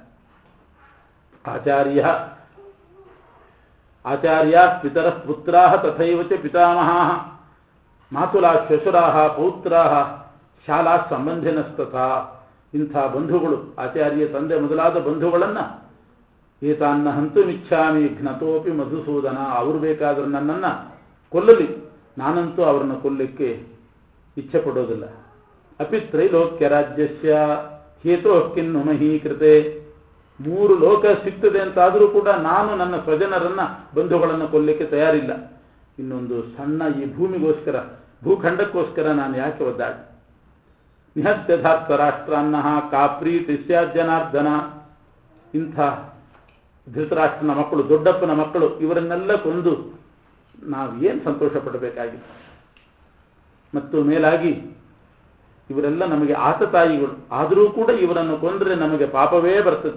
ಆಚಾರ್ಯ ಆಚಾರ್ಯ ಪಿತರ ಪುತ್ರ ತಥೈವ ಚ ಪಿತಾಮಹಾ ಮಾತುಲಾ ಶ್ವಶುರಾ ಪೌತ್ರಾ ಶಾಲಾ ಸಂಬಂಧಿನಸ್ತಥಾ ಇಂಥ ಬಂಧುಗಳು ಆಚಾರ್ಯ ತಂದೆ ಮೊದಲಾದ ಬಂಧುಗಳನ್ನ ಏತಾನ್ನ ಹಂತುಮಿಚ್ಛಾಮಿ ಘ್ನತೋಪಿ ಮಧುಸೂದನ ಅವರು ಬೇಕಾದ್ರೆ ನನ್ನನ್ನ ಕೊಲ್ಲಲಿ ನಾನಂತೂ ಅವರನ್ನು ಕೊಲ್ಲಲಿಕ್ಕೆ ಇಚ್ಛೆ ಪಡೋದಿಲ್ಲ ಅಪಿ ತ್ರೈಲೋಕ್ಯ ರಾಜ್ಯಸ್ಯ ಹೇತೋ ಕಿನ್ನು ಮಹೀಕೃತೆ ಮೂರು ಲೋಕ ಸಿಗ್ತದೆ ಅಂತಾದರೂ ಕೂಡ ನಾನು ನನ್ನ ಸ್ವಜನರನ್ನ ಬಂಧುಗಳನ್ನು ಕೊಲ್ಲಲಿಕ್ಕೆ ತಯಾರಿಲ್ಲ ಇನ್ನೊಂದು ಸಣ್ಣ ಈ ಭೂಮಿಗೋಸ್ಕರ ಭೂಖಂಡಕ್ಕೋಸ್ಕರ ನಾನು ಯಾಕೆ ಒದ್ದಾಡಿ ನಿಹತ್ಯಧಾರ್ಥ ರಾಷ್ಟ್ರಾನ್ನ ಕಾಪ್ರೀತಿ ಸ್ಯಾಜ್ಜನಾರ್ದನ ಇಂಥ ಧೃತರಾಷ್ಟ್ರನ ಮಕ್ಕಳು ದೊಡ್ಡಪ್ಪನ ಮಕ್ಕಳು ಇವರನ್ನೆಲ್ಲ ಕೊಂದು ನಾವೇನು ಸಂತೋಷ ಪಡಬೇಕಾಗಿತ್ತು ಮತ್ತು ಮೇಲಾಗಿ ಇವರೆಲ್ಲ ನಮಗೆ ಆತತಾಯಿಗಳು ಆದರೂ ಕೂಡ ಇವರನ್ನು ಕೊಂದರೆ ನಮಗೆ ಪಾಪವೇ ಬರ್ತದೆ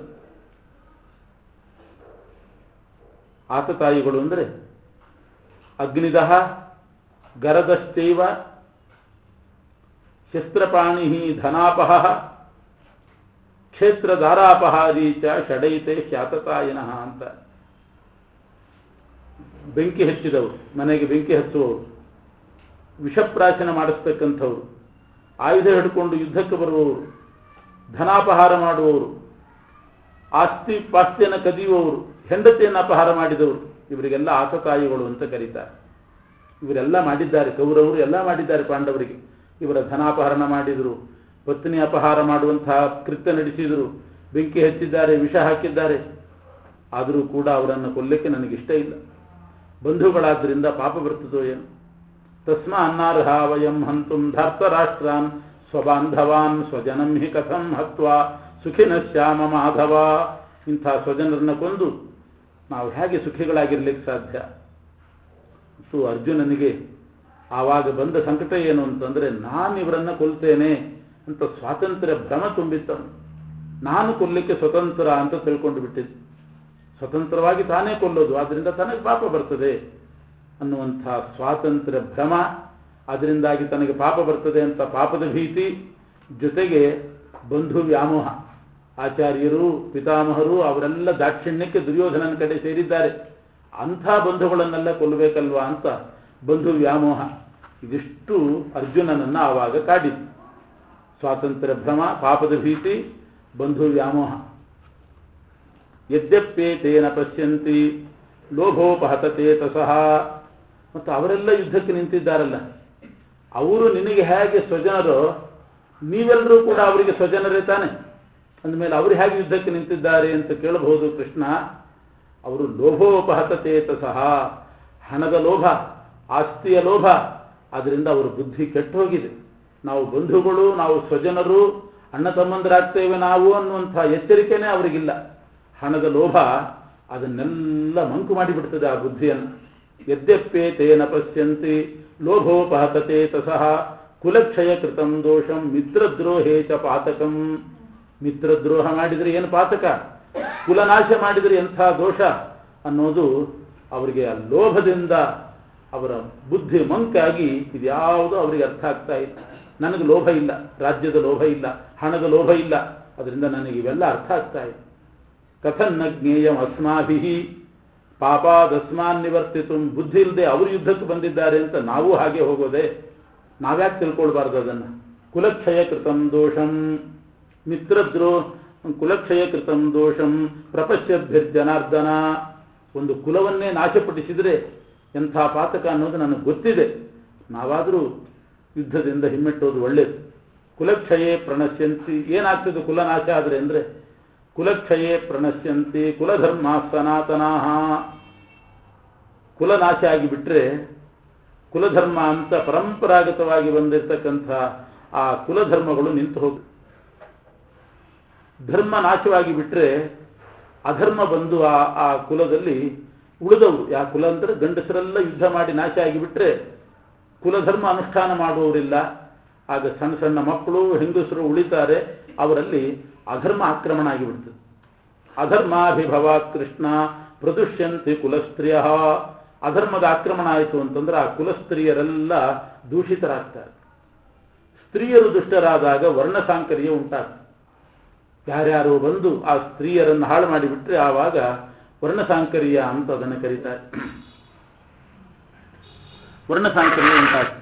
ಆತತಾಯಿಗಳು ಅಂದರೆ ಅಗ್ನಿದಹ ಗರದಶ್ಚೈವ ಶಸ್ತ್ರಪಾಣಿ ಧನಾಪಹ ಕ್ಷೇತ್ರಧಾರಾಪಹಾರಿ ಚ ಷಡೈತೆ ಖ್ಯಾತತಾಯಿನಃ ಅಂತ ಬೆಂಕಿ ಹಚ್ಚಿದವರು ಮನೆಗೆ ಬೆಂಕಿ ಹಚ್ಚುವವರು ವಿಷಪ್ರಾಶನ ಮಾಡಿಸ್ತಕ್ಕಂಥವ್ರು ಆಯುಧ ಹಿಡ್ಕೊಂಡು ಯುದ್ಧಕ್ಕೆ ಬರುವವರು ಧನಾಪಹಾರ ಮಾಡುವವರು ಆಸ್ತಿ ಪಾಸ್ತಿಯನ್ನು ಕದಿಯುವವರು ಹೆಂಡತಿಯನ್ನು ಅಪಹಾರ ಮಾಡಿದವರು ಇವರಿಗೆಲ್ಲ ಆತತಾಯಿಗಳು ಅಂತ ಕರೀತಾರೆ ಇವರೆಲ್ಲ ಮಾಡಿದ್ದಾರೆ ಕೌರವರು ಎಲ್ಲ ಮಾಡಿದ್ದಾರೆ ಪಾಂಡವರಿಗೆ ಇವರ ಧನಾಪಹರಣ ಮಾಡಿದರು ಪತ್ನಿ ಅಪಹಾರ ಮಾಡುವಂತಹ ಕೃತ್ಯ ನಡೆಸಿದರು ಬೆಂಕಿ ಹಚ್ಚಿದ್ದಾರೆ ವಿಷ ಹಾಕಿದ್ದಾರೆ ಆದರೂ ಕೂಡ ಅವರನ್ನು ಕೊಲ್ಲಕ್ಕೆ ನನಗಿಷ್ಟ ಇಲ್ಲ ಬಂಧುಗಳಾದ್ರಿಂದ ಪಾಪ ಬರ್ತದೋ ಏನು ತಸ್ಮ ಅನ್ನಾರ್ಹ ವಯಂ ಹಂತುಂ ಧಾರ್ತರಾಷ್ಟ್ರಾನ್ ಸ್ವಬಾಂಧವಾನ್ ಸ್ವಜನಂ ಹಿ ಕಥಂ ಹತ್ವಾ ಸುಖಿನ ಶ್ಯಾಮ ಮಾಧವ ಇಂಥ ಸ್ವಜನರನ್ನ ಕೊಂದು ನಾವು ಹೇಗೆ ಸುಖಿಗಳಾಗಿರ್ಲಿಕ್ಕೆ ಸಾಧ್ಯ ಮತ್ತು ಅರ್ಜುನನಿಗೆ ಆವಾಗ ಬಂದ ಸಂಕಟ ಏನು ಅಂತಂದ್ರೆ ನಾನು ಇವರನ್ನ ಕೊಲ್ತೇನೆ ಅಂತ ಸ್ವಾತಂತ್ರ್ಯ ಭ್ರಮ ತುಂಬಿತ್ತನು ನಾನು ಕೊಲ್ಲಿಕ್ಕೆ ಸ್ವತಂತ್ರ ಅಂತ ತಿಳ್ಕೊಂಡು ಬಿಟ್ಟಿದ್ದು ಸ್ವತಂತ್ರವಾಗಿ ತಾನೇ ಕೊಲ್ಲೋದು ಆದ್ರಿಂದ ತನಗೆ ಪಾಪ ಬರ್ತದೆ ಅನ್ನುವಂಥ ಸ್ವಾತಂತ್ರ್ಯ ಭ್ರಮ ಅದರಿಂದಾಗಿ ತನಗೆ ಪಾಪ ಬರ್ತದೆ ಅಂತ ಪಾಪದ ಭೀತಿ ಜೊತೆಗೆ ಬಂಧು ವ್ಯಾಮೋಹ ಆಚಾರ್ಯರು ಪಿತಾಮಹರು ಅವರೆಲ್ಲ ದಾಕ್ಷಿಣ್ಯಕ್ಕೆ ದುರ್ಯೋಧನನ ಕಡೆ ಸೇರಿದ್ದಾರೆ ಅಂಥ ಬಂಧುಗಳನ್ನೆಲ್ಲ ಕೊಲ್ಲಬೇಕಲ್ವಾ ಅಂತ ಬಂಧು ವ್ಯಾಮೋಹ ಇದಿಷ್ಟು ಅರ್ಜುನನನ್ನ ಆವಾಗ ಕಾಡಿತು ಸ್ವಾತಂತ್ರ್ಯ ಭ್ರಮ ಪಾಪದ ಭೀತಿ ಬಂಧು ವ್ಯಾಮೋಹ ಯದ್ಯಪ್ಯೇತೇನ ಪಶ್ಯಂತಿ ಲೋಭೋಪಹತತೆ ತಸಹ ಮತ್ತು ಅವರೆಲ್ಲ ಯುದ್ಧಕ್ಕೆ ನಿಂತಿದ್ದಾರಲ್ಲ ಅವರು ನಿನಗೆ ಹೇಗೆ ಸ್ವಜನರೋ ನೀವೆಲ್ಲರೂ ಕೂಡ ಅವರಿಗೆ ಸ್ವಜನರೇ ತಾನೆ ಅಂದಮೇಲೆ ಅವರು ಹೇಗೆ ಯುದ್ಧಕ್ಕೆ ನಿಂತಿದ್ದಾರೆ ಅಂತ ಕೇಳಬಹುದು ಕೃಷ್ಣ ಅವರು ಲೋಭೋಪಹತತೆ ತಸಹ ಹಣದ ಲೋಭ ಆಸ್ತಿಯ ಲೋಭ ಅದರಿಂದ ಅವರ ಬುದ್ಧಿ ಕೆಟ್ಟು ಹೋಗಿದೆ ನಾವು ಬಂಧುಗಳು ನಾವು ಸ್ವಜನರು ಅಣ್ಣ ತಮ್ಮಂದರಾಗ್ತೇವೆ ನಾವು ಅನ್ನುವಂಥ ಎಚ್ಚರಿಕೆನೇ ಅವರಿಗಿಲ್ಲ ಹಣದ ಲೋಭ ಅದನ್ನೆಲ್ಲ ಮಂಕು ಮಾಡಿಬಿಡ್ತದೆ ಆ ಬುದ್ಧಿಯನ್ನು ಯದ್ಯಪ್ಪೇ ತೇನ ಪಶ್ಯಂತಿ ಲೋಭೋಪಹತತೆ ತಸಹ ಕುಲಕ್ಷಯ ಕೃತಂ ದೋಷಂ ಮಿತ್ರದ್ರೋಹೇ ಚ ಪಾತಕಂ ಮಿತ್ರದ್ರೋಹ ಮಾಡಿದರೆ ಏನು ಪಾತಕ ಕುಲನಾಶ ಮಾಡಿದರೆ ಎಂಥ ದೋಷ ಅನ್ನೋದು ಅವರಿಗೆ ಆ ಲೋಭದಿಂದ ಅವರ ಬುದ್ಧಿ ಮಂಕಾಗಿ ಇದ್ಯಾವುದೂ ಅವರಿಗೆ ಅರ್ಥ ಆಗ್ತಾ ಇಲ್ಲ ನನಗೆ ಲೋಭ ಇಲ್ಲ ರಾಜ್ಯದ ಲೋಭ ಇಲ್ಲ ಹಣದ ಲೋಭ ಇಲ್ಲ ಅದರಿಂದ ನನಗೆ ಇವೆಲ್ಲ ಅರ್ಥ ಆಗ್ತಾ ಇದೆ ಕಥನ್ನ ಜ್ಞೇಯಂ ಅಸ್ಮಾಭಿ ಪಾಪಾದಸ್ಮಾನ್ ನಿವರ್ತಿತು ಬುದ್ಧಿ ಇಲ್ಲದೆ ಅವರು ಯುದ್ಧಕ್ಕೆ ಬಂದಿದ್ದಾರೆ ಅಂತ ನಾವು ಹಾಗೆ ಹೋಗೋದೆ ನಾವ್ಯಾಕೆ ತಿಳ್ಕೊಳ್ಬಾರ್ದು ಅದನ್ನು ಕುಲಕ್ಷಯ ಕೃತಂ ದೋಷಂ ಮಿತ್ರದ್ರೋ ಕುಲಕ್ಷಯ ಕೃತಂ ದೋಷಂ ಪ್ರಪಶ್ಯಭಿರ್ಜನಾರ್ದನ ಒಂದು ಕುಲವನ್ನೇ ನಾಶಪಡಿಸಿದರೆ ಎಂಥ ಪಾತಕ ಅನ್ನೋದು ನನಗೆ ಗೊತ್ತಿದೆ ನಾವಾದರೂ ಯುದ್ಧದಿಂದ ಹಿಮ್ಮೆಟ್ಟೋದು ಒಳ್ಳೇದು ಕುಲಕ್ಷಯೇ ಪ್ರಣಶ್ಯಂತಿ ಏನಾಗ್ತದೆ ಕುಲನಾಶ ಆದರೆ ಅಂದರೆ ಕುಲಕ್ಷಯೇ ಪ್ರಣಶ್ಯಂತಿ ಕುಲಧರ್ಮ ಸನಾತನಾ ಕುಲನಾಶ ಆಗಿಬಿಟ್ರೆ ಕುಲಧರ್ಮ ಅಂತ ಪರಂಪರಾಗತವಾಗಿ ಬಂದಿರತಕ್ಕಂಥ ಆ ಕುಲಧರ್ಮಗಳು ನಿಂತು ಹೋಗ ಧರ್ಮ ನಾಶವಾಗಿ ಬಿಟ್ರೆ ಅಧರ್ಮ ಬಂದು ಆ ಆ ಕುಲದಲ್ಲಿ ಉಳಿದವರು ಯಾ ಕುಲ ಅಂದ್ರೆ ಗಂಡಸರೆಲ್ಲ ಯುದ್ಧ ಮಾಡಿ ನಾಶ ಆಗಿಬಿಟ್ರೆ ಕುಲಧರ್ಮ ಅನುಷ್ಠಾನ ಮಾಡುವವರಿಲ್ಲ ಆಗ ಸಣ್ಣ ಸಣ್ಣ ಮಕ್ಕಳು ಹೆಂಗಸರು ಉಳಿತಾರೆ ಅವರಲ್ಲಿ ಅಧರ್ಮ ಆಕ್ರಮಣ ಆಗಿಬಿಡ್ತದೆ ಅಧರ್ಮಾಭಿಭವ ಕೃಷ್ಣ ಪ್ರದುಷ್ಯಂತಿ ಕುಲಸ್ತ್ರೀಯ ಅಧರ್ಮದ ಆಕ್ರಮಣ ಆಯಿತು ಅಂತಂದ್ರೆ ಆ ಕುಲಸ್ತ್ರೀಯರೆಲ್ಲ ದೂಷಿತರಾಗ್ತಾರೆ ಸ್ತ್ರೀಯರು ದುಷ್ಟರಾದಾಗ ವರ್ಣಸಾಂಕರ್ಯ ಉಂಟಾಗ್ತದೆ ಯಾರ್ಯಾರು ಬಂದು ಆ ಸ್ತ್ರೀಯರನ್ನು ಹಾಳು ಮಾಡಿಬಿಟ್ರೆ ಆವಾಗ ವರ್ಣಸಾಂಕರ್ಯ ಅಂತ ಅದನ್ನು ಕರೀತಾರೆ ವರ್ಣಸಾಂಕರ್ಯ ಉಂಟಾಗ್ತದೆ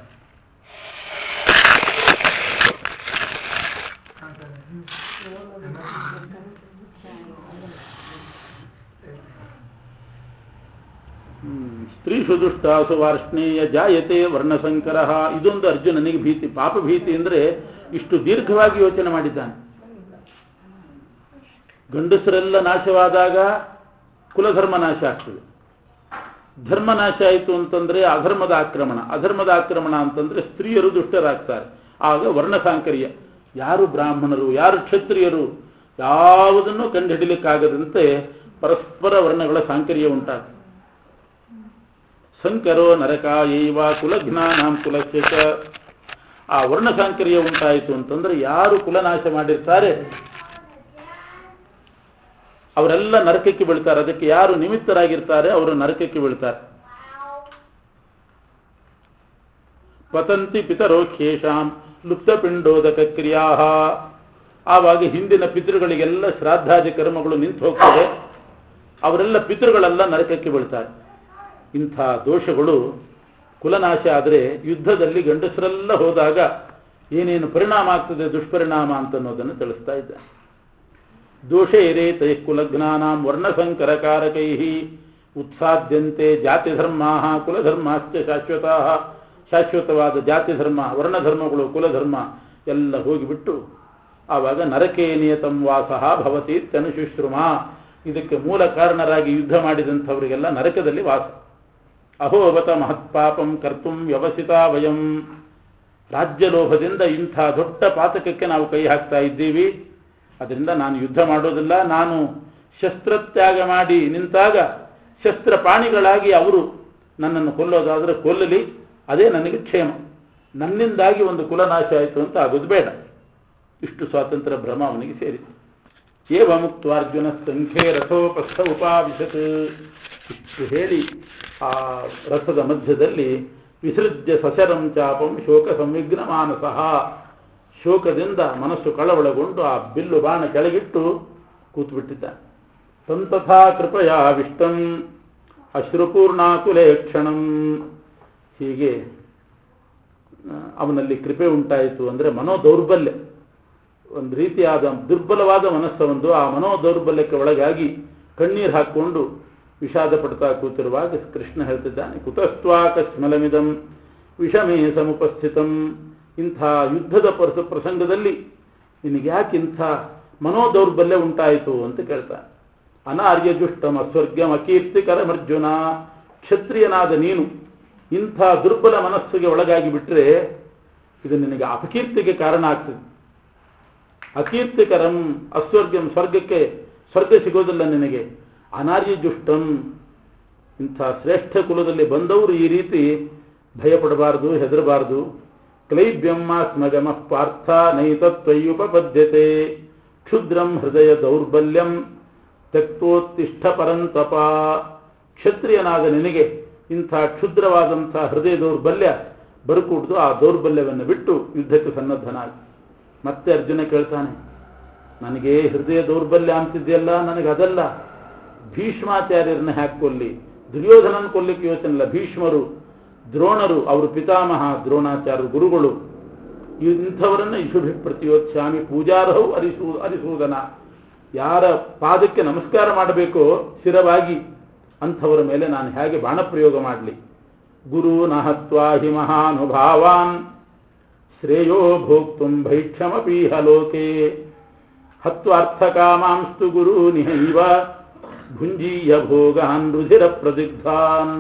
ಸ್ತ್ರೀಷು ದುಷ್ಟಾಸು ವಾರ್ಷ್ಣೇಯ ಜಾಯತೆ ವರ್ಣಸಂಕರ ಇದೊಂದು ಅರ್ಜುನನಿಗೆ ಭೀತಿ ಪಾಪ ಭೀತಿ ಅಂದ್ರೆ ಇಷ್ಟು ದೀರ್ಘವಾಗಿ ಯೋಚನೆ ಮಾಡಿದ್ದಾನೆ ಗಂಡಸರೆಲ್ಲ ನಾಶವಾದಾಗ ಕುಲಧರ್ಮ ನಾಶ ಆಗ್ತದೆ ಧರ್ಮ ನಾಶ ಆಯಿತು ಅಂತಂದ್ರೆ ಅಧರ್ಮದ ಆಕ್ರಮಣ ಅಧರ್ಮದ ಆಕ್ರಮಣ ಅಂತಂದ್ರೆ ಸ್ತ್ರೀಯರು ದುಷ್ಟರಾಗ್ತಾರೆ ಆಗ ವರ್ಣಸಾಂಕರ್ಯ ಯಾರು ಬ್ರಾಹ್ಮಣರು ಯಾರು ಕ್ಷತ್ರಿಯರು ಯಾವುದನ್ನು ಕಂಡುಹಿಡಿಲಿಕ್ಕಾಗದಂತೆ ಪರಸ್ಪರ ವರ್ಣಗಳ ಸಾಂಕರ್ಯ ಉಂಟಾಗ್ತದೆ ಸಂಕರೋ ನರಕಾಯೈವ ಕುಲಜ್ಞಾನಾಂ ಕುಲಕ್ಕೆ ಚ ಆ ವರ್ಣಸಾಂಕರ್ಯ ಉಂಟಾಯಿತು ಅಂತಂದ್ರೆ ಯಾರು ಕುಲನಾಶ ಮಾಡಿರ್ತಾರೆ ಅವರೆಲ್ಲ ನರಕಕ್ಕೆ ಬೀಳ್ತಾರೆ ಅದಕ್ಕೆ ಯಾರು ನಿಮಿತ್ತರಾಗಿರ್ತಾರೆ ಅವರು ನರಕಕ್ಕೆ ಬೀಳ್ತಾರೆ ಪತಂತಿ ಪಿತರೋಖ್ಯೇಷಾಂ ಲುಪ್ತಪಿಂಡೋದಕ ಕ್ರಿಯಾ ಆವಾಗ ಹಿಂದಿನ ಪಿತೃಗಳಿಗೆಲ್ಲ ಶ್ರಾದ್ದಾದಿ ಕರ್ಮಗಳು ನಿಂತು ಹೋಗ್ತದೆ ಅವರೆಲ್ಲ ಪಿತೃಗಳೆಲ್ಲ ನರಕಕ್ಕೆ ಬೀಳ್ತಾರೆ ಇಂಥ ದೋಷಗಳು ಕುಲನಾಶ ಆದರೆ ಯುದ್ಧದಲ್ಲಿ ಗಂಡಸರೆಲ್ಲ ಹೋದಾಗ ಏನೇನು ಪರಿಣಾಮ ಆಗ್ತದೆ ದುಷ್ಪರಿಣಾಮ ಅಂತ ಅನ್ನೋದನ್ನು ತಿಳಿಸ್ತಾ ಇದ್ದಾನೆ ದೋಷೇರೇ ತೈ ಕುಲಜ್ಞಾನಾಂ ವರ್ಣಸಂಕರಕಾರಕೈ ಉತ್ಸಾದ್ಯಂತೆ ಜಾತಿ ಧರ್ಮಾ ಕುಲಧರ್ಮಾಶ್ಚ ಶಾಶ್ವತ ಶಾಶ್ವತವಾದ ಜಾತಿ ಧರ್ಮ ವರ್ಣಧರ್ಮಗಳು ಕುಲಧರ್ಮ ಎಲ್ಲ ಹೋಗಿಬಿಟ್ಟು ಆವಾಗ ನರಕೇ ನಿಯತಂ ವಾಸಃ ಭವತಿ ತನುಶುಶ್ರುಮ ಇದಕ್ಕೆ ಮೂಲ ಕಾರಣರಾಗಿ ಯುದ್ಧ ಮಾಡಿದಂಥವರಿಗೆಲ್ಲ ನರಕದಲ್ಲಿ ವಾಸ ಅಹೋಬತ ಮಹತ್ಪಾಪಂ ಕರ್ತುಂ ವ್ಯವಸಿತ ವಯಂ ರಾಜ್ಯಲೋಭದಿಂದ ಇಂಥ ದೊಡ್ಡ ಪಾತಕಕ್ಕೆ ನಾವು ಕೈ ಹಾಕ್ತಾ ಇದ್ದೀವಿ ಅದರಿಂದ ನಾನು ಯುದ್ಧ ಮಾಡೋದಿಲ್ಲ ನಾನು ಶಸ್ತ್ರತ್ಯಾಗ ಮಾಡಿ ನಿಂತಾಗ ಶಸ್ತ್ರಪಾಣಿಗಳಾಗಿ ಅವರು ನನ್ನನ್ನು ಕೊಲ್ಲೋದಾದರೆ ಕೊಲ್ಲಲಿ ಅದೇ ನನಗೆ ಕ್ಷೇಮ ನನ್ನಿಂದಾಗಿ ಒಂದು ಕುಲನಾಶ ಆಯಿತು ಅಂತ ಆಗೋದು ಬೇಡ ಇಷ್ಟು ಸ್ವಾತಂತ್ರ್ಯ ಭ್ರಮ ಅವನಿಗೆ ಸೇರಿತು ಏವ ಮುಕ್ತಾರ್ಜುನ ಸಂಖ್ಯೆ ರಥೋಪಸ್ಥ ಉಪಾವಿಶತ್ ಇಷ್ಟು ಹೇಳಿ ಆ ರಥದ ಮಧ್ಯದಲ್ಲಿ ವಿಸೃಜ್ಯ ಸಶರಂ ಚಾಪಂ ಶೋಕ ಸಂವಿಘ್ನ ಮಾನಸಃ ಶೋಕದಿಂದ ಮನಸ್ಸು ಕಳವಳಗೊಂಡು ಆ ಬಿಲ್ಲು ಬಾಣ ಕೆಳಗಿಟ್ಟು ಕೂತ್ಬಿಟ್ಟಿದ್ದ ತಂತಥಾ ಕೃಪಯಾ ವಿಷ್ಟಂ ಅಶ್ರುಪೂರ್ಣಾಕುಲೇ ಕ್ಷಣಂ ಹೀಗೆ ಅವನಲ್ಲಿ ಕೃಪೆ ಉಂಟಾಯಿತು ಅಂದರೆ ಮನೋದೌರ್ಬಲ್ಯ ಒಂದು ರೀತಿಯಾದ ದುರ್ಬಲವಾದ ಮನಸ್ಸೊಂದು ಆ ಮನೋದೌರ್ಬಲ್ಯಕ್ಕೆ ಒಳಗಾಗಿ ಕಣ್ಣೀರು ಹಾಕ್ಕೊಂಡು ವಿಷಾದ ಪಡ್ತಾ ಕೂತಿರುವಾಗ ಕೃಷ್ಣ ಹೇಳ್ತಿದ್ದಾನೆ ಕುತಸ್ತ್ವಾಕಸ್ಮಲಮಿದಂ ವಿಷಮೇ ಸಮುಪಸ್ಥಿತಂ ಇಂಥ ಯುದ್ಧದ ಪರಸ ಪ್ರಸಂಗದಲ್ಲಿ ನಿನಗೆ ಯಾಕೆ ಇಂಥ ಮನೋದೌರ್ಬಲ್ಯ ಉಂಟಾಯಿತು ಅಂತ ಕೇಳ್ತಾನೆ ಅನಾರ್ಯ ಜುಷ್ಟಮ ಸ್ವರ್ಗಂ ಅಕೀರ್ತಿಕರಮರ್ಜುನ ಕ್ಷತ್ರಿಯನಾದ ನೀನು ಇಂಥ ದುರ್ಬಲ ಮನಸ್ಸಿಗೆ ಒಳಗಾಗಿ ಬಿಟ್ಟರೆ ಇದು ನಿನಗೆ ಅಪಕೀರ್ತಿಗೆ ಕಾರಣ ಆಗ್ತದೆ ಅಕೀರ್ತಿಕರಂ ಅಸ್ವರ್ಗಂ ಸ್ವರ್ಗಕ್ಕೆ ಸ್ವರ್ಗ ಸಿಗೋದಿಲ್ಲ ನಿನಗೆ ಅನಾರ್ಯ ಜುಷ್ಟಂ ಇಂಥ ಶ್ರೇಷ್ಠ ಕುಲದಲ್ಲಿ ಬಂದವರು ಈ ರೀತಿ ಭಯಪಡಬಾರದು ಹೆದರಬಾರದು ಕ್ಲೈಬ್ಯಮ್ಮ ಸ್ಮಗಮ ಪಾರ್ಥ ನೈತತ್ವಯುಪಪದ್ಯತೆ ಕ್ಷುದ್ರಂ ಹೃದಯ ದೌರ್ಬಲ್ಯಂ ತ್ಯಕ್ತೋತ್ತಿಷ್ಠ ಪರಂತಪ ಕ್ಷತ್ರಿಯನಾದ ನಿನಗೆ ಇಂಥ ಕ್ಷುದ್ರವಾದಂಥ ಹೃದಯ ದೌರ್ಬಲ್ಯ ಬರುಕೂಡ್ದು ಆ ದೌರ್ಬಲ್ಯವನ್ನು ಬಿಟ್ಟು ಯುದ್ಧಕ್ಕೆ ಸನ್ನದ್ಧನಾಗಿ ಮತ್ತೆ ಅರ್ಜುನ ಕೇಳ್ತಾನೆ ನನಗೆ ಹೃದಯ ದೌರ್ಬಲ್ಯ ಅಂತಿದೆಯಲ್ಲ ನನಗೆ ಅದಲ್ಲ ಭೀಷ್ಮಾಚಾರ್ಯರನ್ನ ಹ್ಯಾಕ್ ಕೊಲ್ಲಿ ದುರ್ಯೋಧನನ ಕೊಲ್ಲಿಕ್ಕೆ ಯೋಚನೆ ಇಲ್ಲ ಭೀಷ್ಮರು ದ್ರೋಣರು ಅವರು ಪಿತಾಮಹ ದ್ರೋಣಾಚಾರ್ಯ ಗುರುಗಳು ಇಂಥವರನ್ನ ಇಶುಭಿ ಪ್ರತಿಯೋತ್ಸಾಮಿ ಪೂಜಾರ್ಹವು ಅರಿಸು ಅರಿಸುವುದನ ಯಾರ ಪಾದಕ್ಕೆ ನಮಸ್ಕಾರ ಮಾಡಬೇಕೋ ಸ್ಥಿರವಾಗಿ ಅಂಥವರ ಮೇಲೆ ನಾನು ಹೇಗೆ ಬಾಣಪ್ರಯೋಗ ಮಾಡಲಿ ಗುರು ನಹತ್ವಾ ಹಿ ಮಹಾನುಭಾವಾನ್ ಶ್ರೇಯೋ ಭೋಕ್ತು ಭೈಕ್ಷಮಪೀಹ ಲೋಕೆ ಹತ್ವಾರ್ಥಕಾಮಾಂಸ್ತು ಗುರು ನಿಹೈವ ಭುಂಜೀಯ ಭೋಗಾನ್ ರುಧಿರ ಪ್ರದಿಗ್ಧಾನ್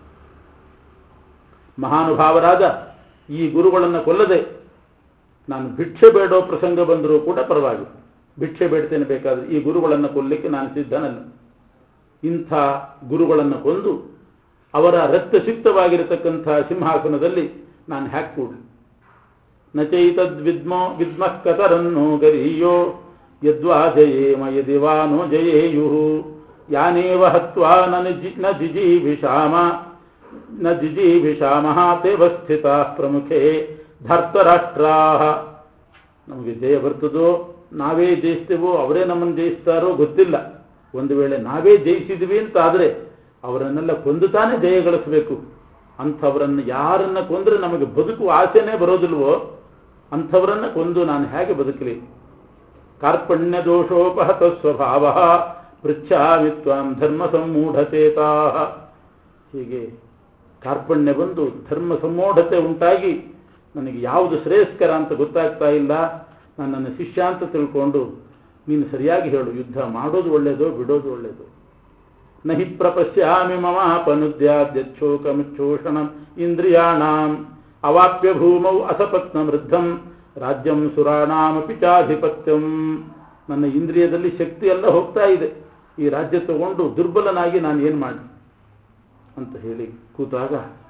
ಮಹಾನುಭಾವರಾದ ಈ ಗುರುಗಳನ್ನು ಕೊಲ್ಲದೆ ನಾನು ಭಿಕ್ಷೆ ಬೇಡೋ ಪ್ರಸಂಗ ಬಂದರೂ ಕೂಡ ಪರವಾಗಿ ಭಿಕ್ಷೆ ಬೇಡ್ತೇನೆ ಬೇಕಾದ್ರೆ ಈ ಗುರುಗಳನ್ನು ಕೊಲ್ಲಿಕ್ಕೆ ನಾನು ಸಿದ್ಧನಲ್ಲ ಇಂಥ ಗುರುಗಳನ್ನು ಕೊಂದು ಅವರ ರಕ್ತಸಿಕ್ತವಾಗಿರತಕ್ಕಂಥ ಸಿಂಹಾಸನದಲ್ಲಿ ನಾನು ಹ್ಯಾಕ್ ಕೂಡಲಿ ನಚೈತದ್ವಿದ್ಮೋ ವಿದ್ಮಃ ಕತರನ್ನೋ ಗರೀಯೋ ಯದ್ವಾ ಜಯೇಮ ಯದಿವಾನೋ ಜಯೇಯು ಯಾನೇವ ಹತ್ವಾ ನ ಜಿ- ನ ಜಿಜೀವಿಷಾಮ ನ ಜಿಜೀವಿಷಾಮಃ ತೇವ ಸ್ಥಿತ ಪ್ರಮುಖೇ ಧರ್ತರಾಷ್ಟ್ರಾ ನಮಗೆ ಜಯ ಬರ್ತದೋ ನಾವೇ ಜಯಿಸ್ತೇವೋ ಅವರೇ ನಮ್ಮನ್ನು ಜಯಿಸ್ತಾರೋ ಗೊತ್ತಿಲ್ಲ ಒಂದು ವೇಳೆ ನಾವೇ ಜಯಿಸಿದ್ವಿ ಅಂತ ಆದರೆ ಅವರನ್ನೆಲ್ಲ ಕೊಂದು ತಾನೇ ಜಯ ಗಳಿಸಬೇಕು ಅಂಥವರನ್ನು ಯಾರನ್ನ ಕೊಂದ್ರೆ ನಮಗೆ ಬದುಕುವ ಆಸೆನೇ ಬರೋದಿಲ್ವೋ ಅಂಥವರನ್ನ ಕೊಂದು ನಾನು ಹೇಗೆ ಬದುಕಲಿ ಕಾರ್ಪಣ್ಯ ದೋಷೋಪಹತ ಸ್ವಭಾವ ಪೃಚ್ಛಾಮಿ ತ್ವಾಂ ಧರ್ಮ ಸಮ್ಮೂಢಚೇತಾ ಹೀಗೆ ಕಾರ್ಪಣ್ಯ ಬಂದು ಧರ್ಮ ಸಮ್ಮೂಢತೆ ಉಂಟಾಗಿ ನನಗೆ ಯಾವುದು ಶ್ರೇಯಸ್ಕರ ಅಂತ ಗೊತ್ತಾಗ್ತಾ ಇಲ್ಲ ನಾನು ನನ್ನ ಶಿಷ್ಯ ಅಂತ ತಿಳ್ಕೊಂಡು ನೀನು ಸರಿಯಾಗಿ ಹೇಳು ಯುದ್ಧ ಮಾಡೋದು ಒಳ್ಳೆಯದೋ ಬಿಡೋದು ಒಳ್ಳೆಯದು ನಹಿ ಪ್ರಪಶ್ಯಾಮಿ ಮಮಾಪನುದ್ಯಾದ್ಯಚ್ಛೋಕಮುಚ್ಛೋಷಣಂ ಇಂದ್ರಿಯಾಣಾಂ ಅವಾಪ್ಯ ಭೂಮೌ ಅಸಪತ್ನ ವೃದ್ಧಂ ರಾಜ್ಯಂ ಸುರಾಣಾಮಪಿ ಚಾಧಿಪತ್ಯಂ ನನ್ನ ಇಂದ್ರಿಯದಲ್ಲಿ ಶಕ್ತಿ ಎಲ್ಲ ಹೋಗ್ತಾ ಇದೆ ಈ ರಾಜ್ಯ ತಗೊಂಡು ದುರ್ಬಲನಾಗಿ ನಾನು ಏನು ಮಾಡಿ ಅಂತ ಹೇಳಿ ಕೂತಾಗ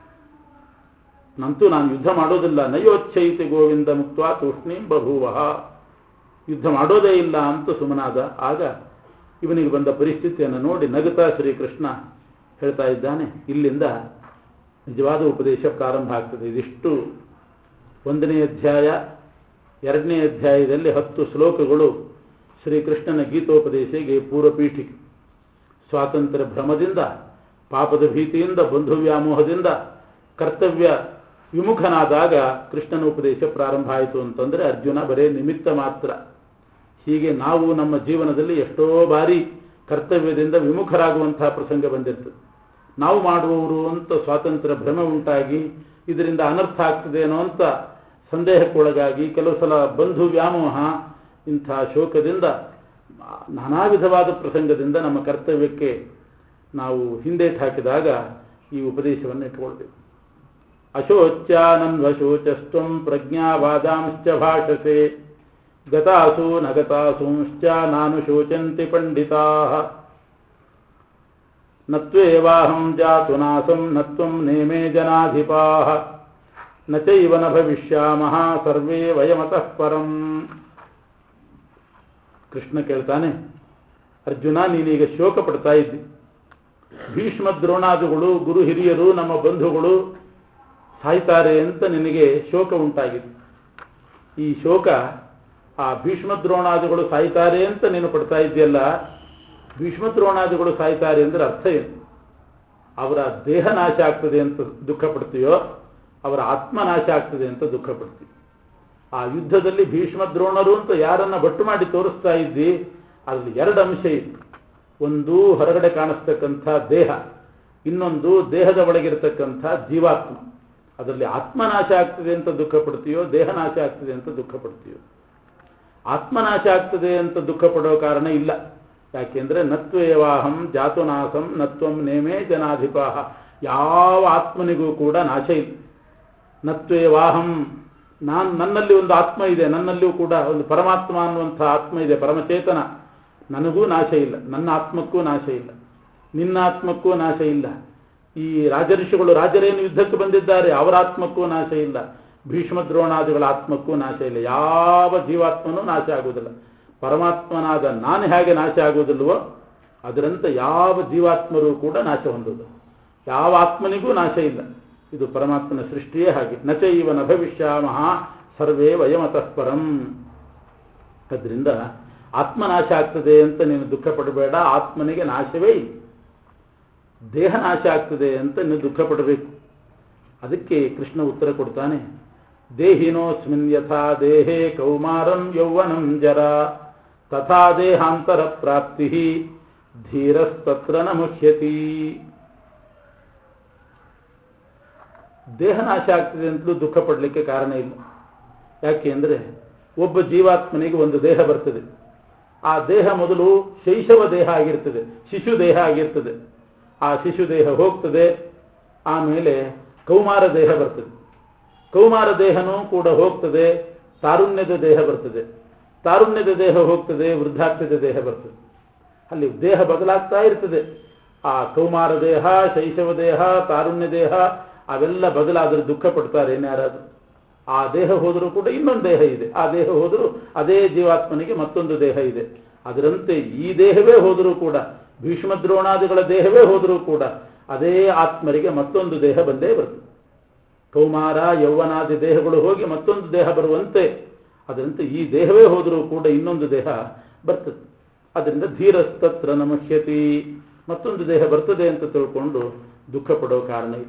ನಂತೂ ನಾನು ಯುದ್ಧ ಮಾಡೋದಿಲ್ಲ ನಯೋಚ್ಛೈತಿ ಗೋವಿಂದ ಮುಕ್ತ ತೂಷ್ಣೀಂ ಬಭೂವ ಯುದ್ಧ ಮಾಡೋದೇ ಇಲ್ಲ ಅಂತ ಸುಮನಾದ ಆಗ ಇವನಿಗೆ ಬಂದ ಪರಿಸ್ಥಿತಿಯನ್ನು ನೋಡಿ ನಗುತ್ತಾ ಶ್ರೀಕೃಷ್ಣ ಹೇಳ್ತಾ ಇದ್ದಾನೆ ಇಲ್ಲಿಂದ ನಿಜವಾದ ಉಪದೇಶ ಪ್ರಾರಂಭ ಆಗ್ತದೆ ಇದಿಷ್ಟು ಒಂದನೇ ಅಧ್ಯಾಯ ಎರಡನೇ ಅಧ್ಯಾಯದಲ್ಲಿ ಹತ್ತು ಶ್ಲೋಕಗಳು ಶ್ರೀಕೃಷ್ಣನ ಗೀತೋಪದೇಶಿಗೆ ಪೂರ್ವಪೀಠಿಕೆ ಸ್ವಾತಂತ್ರ್ಯ ಭ್ರಮದಿಂದ ಪಾಪದ ಭೀತಿಯಿಂದ ಬಂಧು ವ್ಯಾಮೋಹದಿಂದ ಕರ್ತವ್ಯ ವಿಮುಖನಾದಾಗ ಕೃಷ್ಣನ ಉಪದೇಶ ಪ್ರಾರಂಭ ಆಯಿತು ಅಂತಂದ್ರೆ ಅರ್ಜುನ ಬರೇ ನಿಮಿತ್ತ ಮಾತ್ರ ಹೀಗೆ ನಾವು ನಮ್ಮ ಜೀವನದಲ್ಲಿ ಎಷ್ಟೋ ಬಾರಿ ಕರ್ತವ್ಯದಿಂದ ವಿಮುಖರಾಗುವಂತಹ ಪ್ರಸಂಗ ಬಂದಿರ್ತದೆ ನಾವು ಮಾಡುವವರು ಅಂತ ಸ್ವಾತಂತ್ರ್ಯ ಭ್ರಮೆ ಉಂಟಾಗಿ ಇದರಿಂದ ಅನರ್ಥ ಆಗ್ತದೇನೋ ಅಂತ ಸಂದೇಹಕ್ಕೊಳಗಾಗಿ ಕೆಲವು ಸಲ ಬಂಧು ವ್ಯಾಮೋಹ ಇಂಥ ಶೋಕದಿಂದ ನಾನಾ ವಿಧವಾದ ಪ್ರಸಂಗದಿಂದ ನಮ್ಮ ಕರ್ತವ್ಯಕ್ಕೆ ನಾವು ಹಿಂದೇಟು ಹಾಕಿದಾಗ ಈ ಉಪದೇಶವನ್ನು ಇಟ್ಕೊಳ್ಬೇಕು ಅಶೋಚ್ಯಾನನ್ವಶೋಚಸ್ತ್ವಂ ಪ್ರಜ್ಞಾವಾದಾಂಶ್ಚ ಭಾಷಸೆ ಗತಾಸು ನಗತಾಸೂಂಶ್ಚ ನಾನು ಶೋಚಂತಿ ಪಂಡಿತಾ ನತ್ವೇವಾಹಂ ಜಾತು ನಾಸಂ ನತ್ವಂ ನೇಮೇ ಜನಾಧಿಪಾ ನ ಚೈವ ನ ಭವಿಷ್ಯಾಮಃ ಸರ್ವೇ ವಯಮತಃ ಪರಂ ಕೃಷ್ಣ ಕೇಳ್ತಾನೆ ಅರ್ಜುನ ನೀನೀಗ ಶೋಕ ಪಡ್ತಾ ಇದ್ದಿ ಭೀಷ್ಮ ದ್ರೋಣಾದಿಗಳು ಗುರು ಹಿರಿಯರು ನಮ್ಮ ಬಂಧುಗಳು ಸಾಯ್ತಾರೆ ಅಂತ ನಿನಗೆ ಶೋಕ ಉಂಟಾಗಿದೆ ಈ ಶೋಕ ಆ ಭೀಷ್ಮ ದ್ರೋಣಾದಿಗಳು ಸಾಯ್ತಾರೆ ಅಂತ ನೀನು ಪಡ್ತಾ ಇದೆಯಲ್ಲ ಭೀಷ್ಮ ದ್ರೋಣಾದಿಗಳು ಸಾಯ್ತಾರೆ ಅಂದ್ರೆ ಅರ್ಥ ಏನು ಅವರ ದೇಹ ನಾಶ ಆಗ್ತದೆ ಅಂತ ದುಃಖ ಪಡ್ತೀಯೋ ಅವರ ಆತ್ಮ ನಾಶ ಆಗ್ತದೆ ಅಂತ ದುಃಖ ಪಡ್ತೀವಿ ಆ ಯುದ್ಧದಲ್ಲಿ ಭೀಷ್ಮ ದ್ರೋಣರು ಅಂತ ಯಾರನ್ನ ಬಟ್ಟು ಮಾಡಿ ತೋರಿಸ್ತಾ ಇದ್ದಿ ಅದರಲ್ಲಿ ಎರಡು ಅಂಶ ಇತ್ತು ಒಂದು ಹೊರಗಡೆ ಕಾಣಿಸ್ತಕ್ಕಂಥ ದೇಹ ಇನ್ನೊಂದು ದೇಹದ ಒಳಗಿರತಕ್ಕಂಥ ಜೀವಾತ್ಮ ಅದರಲ್ಲಿ ಆತ್ಮನಾಶ ಆಗ್ತದೆ ಅಂತ ದುಃಖ ಪಡ್ತೀಯೋ ದೇಹ ನಾಶ ಆಗ್ತದೆ ಅಂತ ದುಃಖ ಪಡ್ತೀಯೋ ಆತ್ಮನಾಶ ಆಗ್ತದೆ ಅಂತ ದುಃಖ ಪಡೋ ಕಾರಣ ಇಲ್ಲ ಯಾಕೆಂದ್ರೆ ನತ್ವೇವಾಹಂ ಜಾತುನಾಸಂ ನತ್ವಂ ನೇಮೇ ಜನಾಧಿಪಾಹ ಯಾವ ಆತ್ಮನಿಗೂ ಕೂಡ ನಾಶ ಇಲ್ಲ ನತ್ವೇವಾಹಂ ನಾನು ನನ್ನಲ್ಲಿ ಒಂದು ಆತ್ಮ ಇದೆ ನನ್ನಲ್ಲಿಯೂ ಕೂಡ ಒಂದು ಪರಮಾತ್ಮ ಅನ್ನುವಂಥ ಆತ್ಮ ಇದೆ ಪರಮಚೇತನ ನನಗೂ ನಾಶ ಇಲ್ಲ ನನ್ನ ಆತ್ಮಕ್ಕೂ ನಾಶ ಇಲ್ಲ ನಿನ್ನ ಆತ್ಮಕ್ಕೂ ನಾಶ ಇಲ್ಲ ಈ ರಾಜಋಷಿಗಳು ರಾಜರೇನು ಯುದ್ಧಕ್ಕೆ ಬಂದಿದ್ದಾರೆ ಅವರ ಆತ್ಮಕ್ಕೂ ನಾಶ ಇಲ್ಲ ಭೀಷ್ಮ ದ್ರೋಣಾದಿಗಳ ಆತ್ಮಕ್ಕೂ ನಾಶ ಇಲ್ಲ ಯಾವ ಜೀವಾತ್ಮನೂ ನಾಶ ಆಗುವುದಿಲ್ಲ ಪರಮಾತ್ಮನಾದ ನಾನು ಹೇಗೆ ನಾಶ ಆಗುವುದಿಲ್ವೋ ಅದರಂತೆ ಯಾವ ಜೀವಾತ್ಮರೂ ಕೂಡ ನಾಶ ಹೊಂದುವುದು ಯಾವ ಆತ್ಮನಿಗೂ ನಾಶ ಇಲ್ಲ ಇದು ಪರಮಾತ್ಮನ ಸೃಷ್ಟಿಯೇ ಹಾಗೆ ನಚೈವನ ಭವಿಷ್ಯಾಮಹ ಸರ್ವೇ ವಯಮತಃ ಪರಂ ಅದರಿಂದ ಆತ್ಮನಾಶ ಆಗ್ತದೆ ಅಂತ ನೀನು ದುಃಖ ಪಡಬೇಡ ಆತ್ಮನಿಗೆ ನಾಶವೇ ಇಲ್ಲ ದೇಹ ನಾಶ ಆಗ್ತದೆ ಅಂತ ನೀನು ದುಃಖ ಪಡಬೇಕು ಅದಕ್ಕೆ ಕೃಷ್ಣ ಉತ್ತರ ಕೊಡ್ತಾನೆ ದೇಹಿನೋಸ್ಮಿನ್ ಯಥಾ ದೇಹೇ ಕೌಮಾರಂ ಯೌವನಂ ಜರ ತಥಾ ದೇಹಾಂತರ ಪ್ರಾಪ್ತಿ ಧೀರಸ್ತತ್ರ ನ ಮುಖ್ಯತಿ ದೇಹ ನಾಶ ಆಗ್ತದೆ ಅಂತಲೂ ದುಃಖ ಪಡಲಿಕ್ಕೆ ಕಾರಣ ಇಲ್ಲ ಯಾಕೆ ಅಂದರೆ ಒಬ್ಬ ಜೀವಾತ್ಮನಿಗೆ ಒಂದು ದೇಹ ಬರ್ತದೆ ಆ ದೇಹ ಮೊದಲು ಶೈಶವ ದೇಹ ಆಗಿರ್ತದೆ ಶಿಶು ದೇಹ ಆಗಿರ್ತದೆ ಆ ಶಿಶು ದೇಹ ಹೋಗ್ತದೆ ಆಮೇಲೆ ಕೌಮಾರ ದೇಹ ಬರ್ತದೆ ಕೌಮಾರ ದೇಹನೂ ಕೂಡ ಹೋಗ್ತದೆ ತಾರುಣ್ಯದ ದೇಹ ಬರ್ತದೆ ತಾರುಣ್ಯದ ದೇಹ ಹೋಗ್ತದೆ ವೃದ್ಧಾಪ್ಯದ ದೇಹ ಬರ್ತದೆ ಅಲ್ಲಿ ದೇಹ ಬದಲಾಗ್ತಾ ಇರ್ತದೆ ಆ ಕೌಮಾರ ದೇಹ ಶೈಶವ ದೇಹ ತಾರುಣ್ಯ ದೇಹ ಅವೆಲ್ಲ ಬದಲಾದರೆ ದುಃಖ ಪಡ್ತಾರೆ ಏನ್ಯಾರಾದ್ರು ಆ ದೇಹ ಹೋದರೂ ಕೂಡ ಇನ್ನೊಂದು ದೇಹ ಇದೆ ಆ ದೇಹ ಹೋದರೂ ಅದೇ ಜೀವಾತ್ಮನಿಗೆ ಮತ್ತೊಂದು ದೇಹ ಇದೆ ಅದರಂತೆ ಈ ದೇಹವೇ ಹೋದರೂ ಕೂಡ ಭೀಷ್ಮ ದ್ರೋಣಾದಿಗಳ ದೇಹವೇ ಹೋದರೂ ಕೂಡ ಅದೇ ಆತ್ಮರಿಗೆ ಮತ್ತೊಂದು ದೇಹ ಬಂದೇ ಬರ್ತದೆ ಕೌಮಾರ ಯೌವನಾದಿ ದೇಹಗಳು ಹೋಗಿ ಮತ್ತೊಂದು ದೇಹ ಬರುವಂತೆ ಅದರಂತೆ ಈ ದೇಹವೇ ಹೋದರೂ ಕೂಡ ಇನ್ನೊಂದು ದೇಹ ಬರ್ತದೆ ಅದರಿಂದ ಧೀರಸ್ತತ್ರ ನಮಶ್ಯತಿ ಮತ್ತೊಂದು ದೇಹ ಬರ್ತದೆ ಅಂತ ತಿಳ್ಕೊಂಡು ದುಃಖ ಪಡೋ ಕಾರಣ ಇಲ್ಲ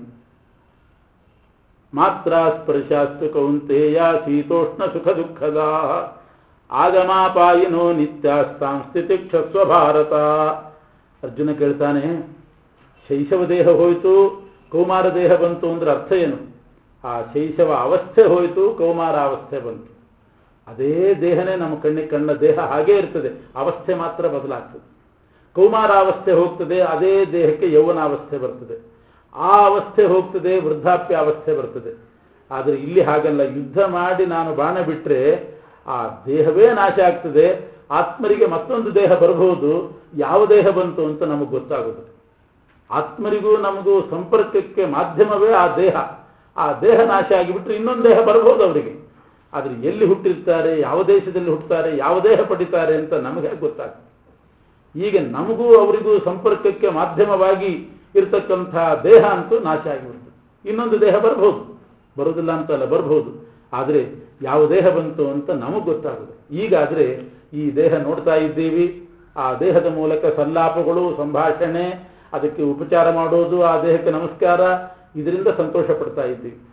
ಮಾತ್ರ ಸ್ಪರ್ಶಾಸ್ತು ಕೌಂತೆಯ ಶೀತೋಷ್ಣ ಸುಖ ದುಃಖದ ಆಗಮಾಪಾಯಿನೋ ನಿತ್ಯಾಸ್ತಾಂ ಸ್ಥಿತಿಕ್ಷಸ್ವ ಭಾರತ ಅರ್ಜುನ ಕೇಳ್ತಾನೆ ಶೈಶವ ದೇಹ ಹೋಯಿತು ಕೌಮಾರ ದೇಹ ಬಂತು ಅಂದ್ರೆ ಅರ್ಥ ಏನು ಆ ಶೈಶವ ಅವಸ್ಥೆ ಹೋಯಿತು ಕೌಮಾರ ಅವಸ್ಥೆ ಬಂತು ಅದೇ ದೇಹನೇ ನಮ್ಮ ಕಣ್ಣಿಗೆ ಕಣ್ಣ ದೇಹ ಹಾಗೇ ಇರ್ತದೆ ಅವಸ್ಥೆ ಮಾತ್ರ ಬದಲಾಗ್ತದೆ ಕೌಮಾರ ಅವಸ್ಥೆ ಹೋಗ್ತದೆ ಅದೇ ದೇಹಕ್ಕೆ ಯೌವನಾವಸ್ಥೆ ಬರ್ತದೆ ಆ ಅವಸ್ಥೆ ಹೋಗ್ತದೆ ವೃದ್ಧಾಪ್ಯ ಅವಸ್ಥೆ ಬರ್ತದೆ ಆದರೆ ಇಲ್ಲಿ ಹಾಗಲ್ಲ ಯುದ್ಧ ಮಾಡಿ ನಾನು ಬಾಣ ಬಿಟ್ಟರೆ ಆ ದೇಹವೇ ನಾಶ ಆಗ್ತದೆ ಆತ್ಮರಿಗೆ ಮತ್ತೊಂದು ದೇಹ ಬರಬಹುದು ಯಾವ ದೇಹ ಬಂತು ಅಂತ ನಮಗೆ ಗೊತ್ತಾಗೋದು ಆತ್ಮರಿಗೂ ನಮಗೂ ಸಂಪರ್ಕಕ್ಕೆ ಮಾಧ್ಯಮವೇ ಆ ದೇಹ ಆ ದೇಹ ನಾಶ ಆಗಿಬಿಟ್ರೆ ಇನ್ನೊಂದು ದೇಹ ಬರಬಹುದು ಅವರಿಗೆ ಆದರೆ ಎಲ್ಲಿ ಹುಟ್ಟಿರ್ತಾರೆ ಯಾವ ದೇಶದಲ್ಲಿ ಹುಟ್ಟುತ್ತಾರೆ ಯಾವ ದೇಹ ಪಡಿತಾರೆ ಅಂತ ನಮಗೆ ಗೊತ್ತಾಗ್ತದೆ ಈಗ ನಮಗೂ ಅವರಿಗೂ ಸಂಪರ್ಕಕ್ಕೆ ಮಾಧ್ಯಮವಾಗಿ ಇರತಕ್ಕಂಥ ದೇಹ ಅಂತೂ ನಾಶ ಆಗಿಬಿಡ್ತದೆ ಇನ್ನೊಂದು ದೇಹ ಬರಬಹುದು ಬರೋದಿಲ್ಲ ಅಂತಲ್ಲ ಬರಬಹುದು ಆದರೆ ಯಾವ ದೇಹ ಬಂತು ಅಂತ ನಮಗೆ ಗೊತ್ತಾಗುತ್ತೆ ಈಗಾದರೆ ಈ ದೇಹ ನೋಡ್ತಾ ಇದ್ದೀವಿ ಆ ದೇಹದ ಮೂಲಕ ಸಲ್ಲಾಪಗಳು ಸಂಭಾಷಣೆ ಅದಕ್ಕೆ ಉಪಚಾರ ಮಾಡೋದು ಆ ದೇಹಕ್ಕೆ ನಮಸ್ಕಾರ ಇದರಿಂದ ಸಂತೋಷ ಪಡ್ತಾ ಇದ್ದೀವಿ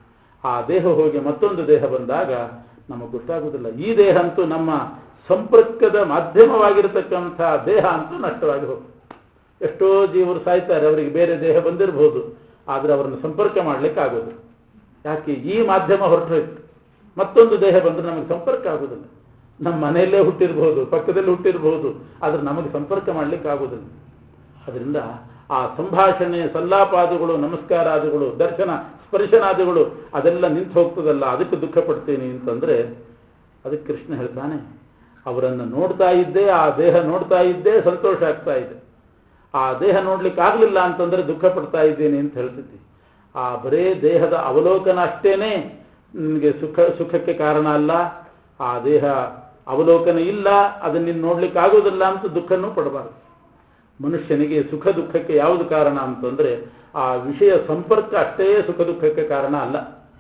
ಆ ದೇಹ ಹೋಗಿ ಮತ್ತೊಂದು ದೇಹ ಬಂದಾಗ ನಮಗೆ ಗೊತ್ತಾಗುವುದಿಲ್ಲ ಈ ದೇಹ ಅಂತೂ ನಮ್ಮ ಸಂಪರ್ಕದ ಮಾಧ್ಯಮವಾಗಿರತಕ್ಕಂಥ ದೇಹ ಅಂತೂ ನಷ್ಟವಾಗಿ ಹೋಗ್ತದೆ ಎಷ್ಟೋ ಜೀವರು ಸಾಯ್ತಾರೆ ಅವರಿಗೆ ಬೇರೆ ದೇಹ ಬಂದಿರಬಹುದು ಆದರೆ ಅವರನ್ನು ಸಂಪರ್ಕ ಮಾಡಲಿಕ್ಕೆ ಆಗೋದು ಯಾಕೆ ಈ ಮಾಧ್ಯಮ ಹೊರಟೋಯ್ತು ಮತ್ತೊಂದು ದೇಹ ಬಂದರೆ ನಮಗೆ ಸಂಪರ್ಕ ಆಗೋದಿಲ್ಲ ನಮ್ಮ ಮನೆಯಲ್ಲೇ ಹುಟ್ಟಿರ್ಬೋದು ಪಕ್ಕದಲ್ಲಿ ಹುಟ್ಟಿರ್ಬೋದು ಆದ್ರೆ ನಮಗೆ ಸಂಪರ್ಕ ಮಾಡಲಿಕ್ಕೆ ಆಗೋದಿಲ್ಲ ಅದರಿಂದ ಆ ಸಂಭಾಷಣೆ ಸಲ್ಲಾಪಾದಿಗಳು ನಮಸ್ಕಾರಾದಿಗಳು ದರ್ಶನ ಸ್ಪರ್ಶನಾದಿಗಳು ಅದೆಲ್ಲ ನಿಂತು ಹೋಗ್ತದಲ್ಲ ಅದಕ್ಕೆ ದುಃಖ ಪಡ್ತೀನಿ ಅಂತಂದ್ರೆ ಅದಕ್ಕೆ ಕೃಷ್ಣ ಹೇಳ್ತಾನೆ ಅವರನ್ನು ನೋಡ್ತಾ ಇದ್ದೇ ಆ ದೇಹ ನೋಡ್ತಾ ಇದ್ದೇ ಸಂತೋಷ ಆಗ್ತಾ ಇದೆ ಆ ದೇಹ ನೋಡ್ಲಿಕ್ಕೆ ಆಗ್ಲಿಲ್ಲ ಅಂತಂದ್ರೆ ದುಃಖ ಪಡ್ತಾ ಇದ್ದೀನಿ ಅಂತ ಹೇಳ್ತಿದ್ದಿ ಆ ಬರೇ ದೇಹದ ಅವಲೋಕನ ಅಷ್ಟೇನೆ ನಿನಗೆ ಸುಖ ಸುಖಕ್ಕೆ ಕಾರಣ ಅಲ್ಲ ಆ ದೇಹ ಅವಲೋಕನ ಇಲ್ಲ ಅದನ್ನ ನೀನು ನೋಡ್ಲಿಕ್ಕೆ ಆಗೋದಿಲ್ಲ ಅಂತ ದುಃಖನೂ ಪಡಬಾರದು ಮನುಷ್ಯನಿಗೆ ಸುಖ ದುಃಖಕ್ಕೆ ಯಾವುದು ಕಾರಣ ಅಂತಂದ್ರೆ ಆ ವಿಷಯ ಸಂಪರ್ಕ ಅಷ್ಟೇ ಸುಖ ದುಃಖಕ್ಕೆ ಕಾರಣ ಅಲ್ಲ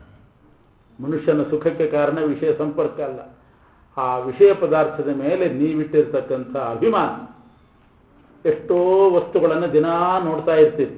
ಮನುಷ್ಯನ ಸುಖಕ್ಕೆ ಕಾರಣ ವಿಷಯ ಸಂಪರ್ಕ ಅಲ್ಲ ಆ ವಿಷಯ ಪದಾರ್ಥದ ಮೇಲೆ ನೀವಿಟ್ಟಿರ್ತಕ್ಕಂಥ ಅಭಿಮಾನ ಎಷ್ಟೋ ವಸ್ತುಗಳನ್ನು ದಿನಾ ನೋಡ್ತಾ ಇರ್ತೀರಿ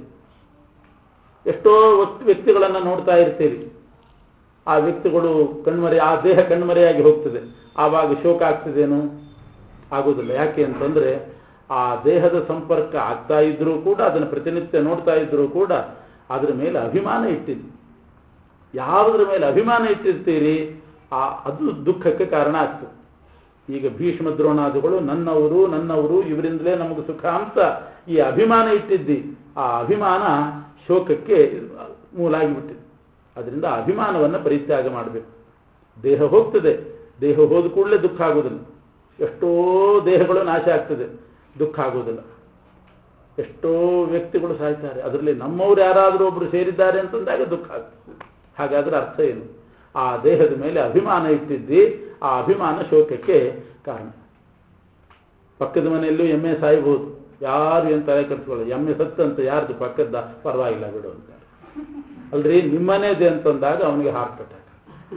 ಎಷ್ಟೋ ವಸ್ತು ವ್ಯಕ್ತಿಗಳನ್ನು ನೋಡ್ತಾ ಇರ್ತೀರಿ ಆ ವ್ಯಕ್ತಿಗಳು ಕಣ್ಮರೆ ಆ ದೇಹ ಕಣ್ಮರೆಯಾಗಿ ಹೋಗ್ತದೆ ಆವಾಗ ಶೋಕ ಆಗ್ತದೇನು ಆಗೋದಿಲ್ಲ ಯಾಕೆ ಅಂತಂದ್ರೆ ಆ ದೇಹದ ಸಂಪರ್ಕ ಆಗ್ತಾ ಇದ್ರೂ ಕೂಡ ಅದನ್ನು ಪ್ರತಿನಿತ್ಯ ನೋಡ್ತಾ ಇದ್ರೂ ಕೂಡ ಅದರ ಮೇಲೆ ಅಭಿಮಾನ ಇಟ್ಟಿದ್ದು ಯಾವುದರ ಮೇಲೆ ಅಭಿಮಾನ ಇಟ್ಟಿರ್ತೀರಿ ಆ ಅದು ದುಃಖಕ್ಕೆ ಕಾರಣ ಆಗ್ತದೆ ಈಗ ಭೀಷ್ಮ ದ್ರೋಣಾದಿಗಳು ನನ್ನವರು ನನ್ನವರು ಇವರಿಂದಲೇ ನಮಗೆ ಸುಖ ಅಂತ ಈ ಅಭಿಮಾನ ಇಟ್ಟಿದ್ದಿ ಆ ಅಭಿಮಾನ ಶೋಕಕ್ಕೆ ಮೂಲ ಆಗಿಬಿಟ್ಟಿದೆ ಅದರಿಂದ ಅಭಿಮಾನವನ್ನು ಪರಿತ್ಯಾಗ ಮಾಡಬೇಕು ದೇಹ ಹೋಗ್ತದೆ ದೇಹ ಹೋದ ಕೂಡಲೇ ದುಃಖ ಆಗೋದಿಲ್ಲ ಎಷ್ಟೋ ದೇಹಗಳು ನಾಶ ಆಗ್ತದೆ ದುಃಖ ಆಗೋದಿಲ್ಲ ಎಷ್ಟೋ ವ್ಯಕ್ತಿಗಳು ಸಾಯ್ತಾರೆ ಅದರಲ್ಲಿ ನಮ್ಮವ್ರು ಯಾರಾದರೂ ಒಬ್ರು ಸೇರಿದ್ದಾರೆ ಅಂತಂದಾಗ ದುಃಖ ಆಗ್ತದೆ ಹಾಗಾದ್ರೆ ಅರ್ಥ ಏನು ಆ ದೇಹದ ಮೇಲೆ ಅಭಿಮಾನ ಇಟ್ಟಿದ್ದಿ ಆ ಅಭಿಮಾನ ಶೋಕಕ್ಕೆ ಕಾರಣ ಪಕ್ಕದ ಮನೆಯಲ್ಲೂ ಎಮ್ಮೆ ಸಾಯ್ಬೋದು ಯಾರು ಏನು ತಲೆ ಕೆಡಿಸ್ಕೊಳ್ಳೋ ಎಮ್ಮೆ ಸತ್ತಂತ ಯಾರ್ದು ಪಕ್ಕದ ಪರವಾಗಿಲ್ಲ ಬಿಡು ಅಂತ ಅಲ್ರಿ ನಿಮ್ಮನೇದೆ ಅಂತಂದಾಗ ಅವನಿಗೆ ಹಾರ್ಟ್ ಅಟ್ಯಾಕ್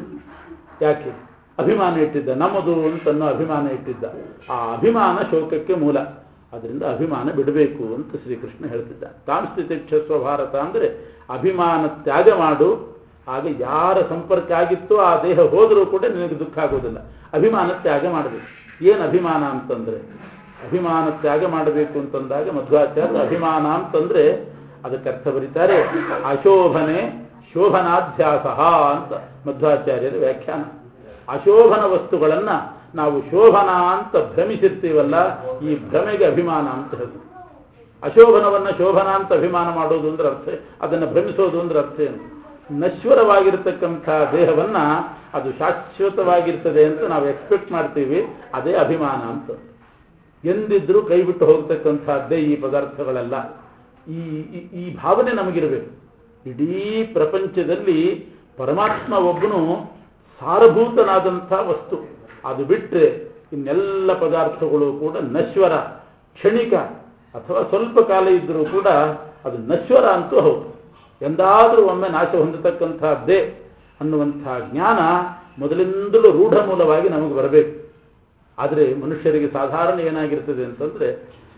ಯಾಕೆ ಅಭಿಮಾನ ಇಟ್ಟಿದ್ದ ನಮ್ಮದು ಅಂತನ್ನೋ ಅಭಿಮಾನ ಇಟ್ಟಿದ್ದ ಆ ಅಭಿಮಾನ ಶೋಕಕ್ಕೆ ಮೂಲ ಅದರಿಂದ ಅಭಿಮಾನ ಬಿಡಬೇಕು ಅಂತ ಶ್ರೀಕೃಷ್ಣ ಹೇಳ್ತಿದ್ದ ತಾಂಸ್ಥಿತಿಚ್ಛಸ್ವ ಭಾರತ ಅಂದ್ರೆ ಅಭಿಮಾನ ತ್ಯಾಗ ಮಾಡು ಆಗ ಯಾರ ಸಂಪರ್ಕ ಆಗಿತ್ತೋ ಆ ದೇಹ ಹೋದರೂ ಕೂಡ ನಿನಗೆ ದುಃಖ ಆಗೋದಿಲ್ಲ ಅಭಿಮಾನ ತ್ಯಾಗ ಮಾಡಬೇಕು ಏನು ಅಭಿಮಾನ ಅಂತಂದ್ರೆ ಅಭಿಮಾನ ತ್ಯಾಗ ಮಾಡಬೇಕು ಅಂತಂದಾಗ ಮಧ್ವಾಚಾರ್ಯ ಅಭಿಮಾನ ಅಂತಂದ್ರೆ ಅದಕ್ಕೆ ಅರ್ಥ ಬರೀತಾರೆ ಅಶೋಭನೆ ಶೋಭನಾಧ್ಯಾಸ ಅಂತ ಮಧ್ವಾಚಾರ್ಯರ ವ್ಯಾಖ್ಯಾನ ಅಶೋಭನ ವಸ್ತುಗಳನ್ನ ನಾವು ಶೋಭನ ಅಂತ ಭ್ರಮಿಸಿರ್ತೀವಲ್ಲ ಈ ಭ್ರಮೆಗೆ ಅಭಿಮಾನ ಅಂತ ಹೇಳ್ತೀವಿ ಅಶೋಭನವನ್ನ ಶೋಭನ ಅಂತ ಅಭಿಮಾನ ಮಾಡೋದು ಅಂದ್ರೆ ಅರ್ಥ ಅದನ್ನು ಭ್ರಮಿಸೋದು ಅಂದ್ರೆ ಅರ್ಥ ಏನು ನಶ್ವರವಾಗಿರ್ತಕ್ಕಂಥ ದೇಹವನ್ನ ಅದು ಶಾಶ್ವತವಾಗಿರ್ತದೆ ಅಂತ ನಾವು ಎಕ್ಸ್ಪೆಕ್ಟ್ ಮಾಡ್ತೀವಿ ಅದೇ ಅಭಿಮಾನ ಅಂತ ಎಂದಿದ್ರೂ ಕೈ ಬಿಟ್ಟು ಹೋಗ್ತಕ್ಕಂಥದ್ದೇ ಈ ಪದಾರ್ಥಗಳೆಲ್ಲ ಈ ಈ ಭಾವನೆ ನಮಗಿರಬೇಕು ಇಡೀ ಪ್ರಪಂಚದಲ್ಲಿ ಪರಮಾತ್ಮ ಒಬ್ಬನು ಸಾರಭೂತನಾದಂಥ ವಸ್ತು ಅದು ಬಿಟ್ಟರೆ ಇನ್ನೆಲ್ಲ ಪದಾರ್ಥಗಳು ಕೂಡ ನಶ್ವರ ಕ್ಷಣಿಕ ಅಥವಾ ಸ್ವಲ್ಪ ಕಾಲ ಇದ್ದರೂ ಕೂಡ ಅದು ನಶ್ವರ ಅಂತೂ ಹೌದು ಎಂದಾದರೂ ಒಮ್ಮೆ ನಾಶ ಹೊಂದತಕ್ಕಂಥದ್ದೇ ಅನ್ನುವಂಥ ಜ್ಞಾನ ಮೊದಲಿಂದಲೂ ರೂಢ ಮೂಲವಾಗಿ ನಮಗೆ ಬರಬೇಕು ಆದರೆ ಮನುಷ್ಯರಿಗೆ ಸಾಧಾರಣ ಏನಾಗಿರ್ತದೆ ಅಂತಂದ್ರೆ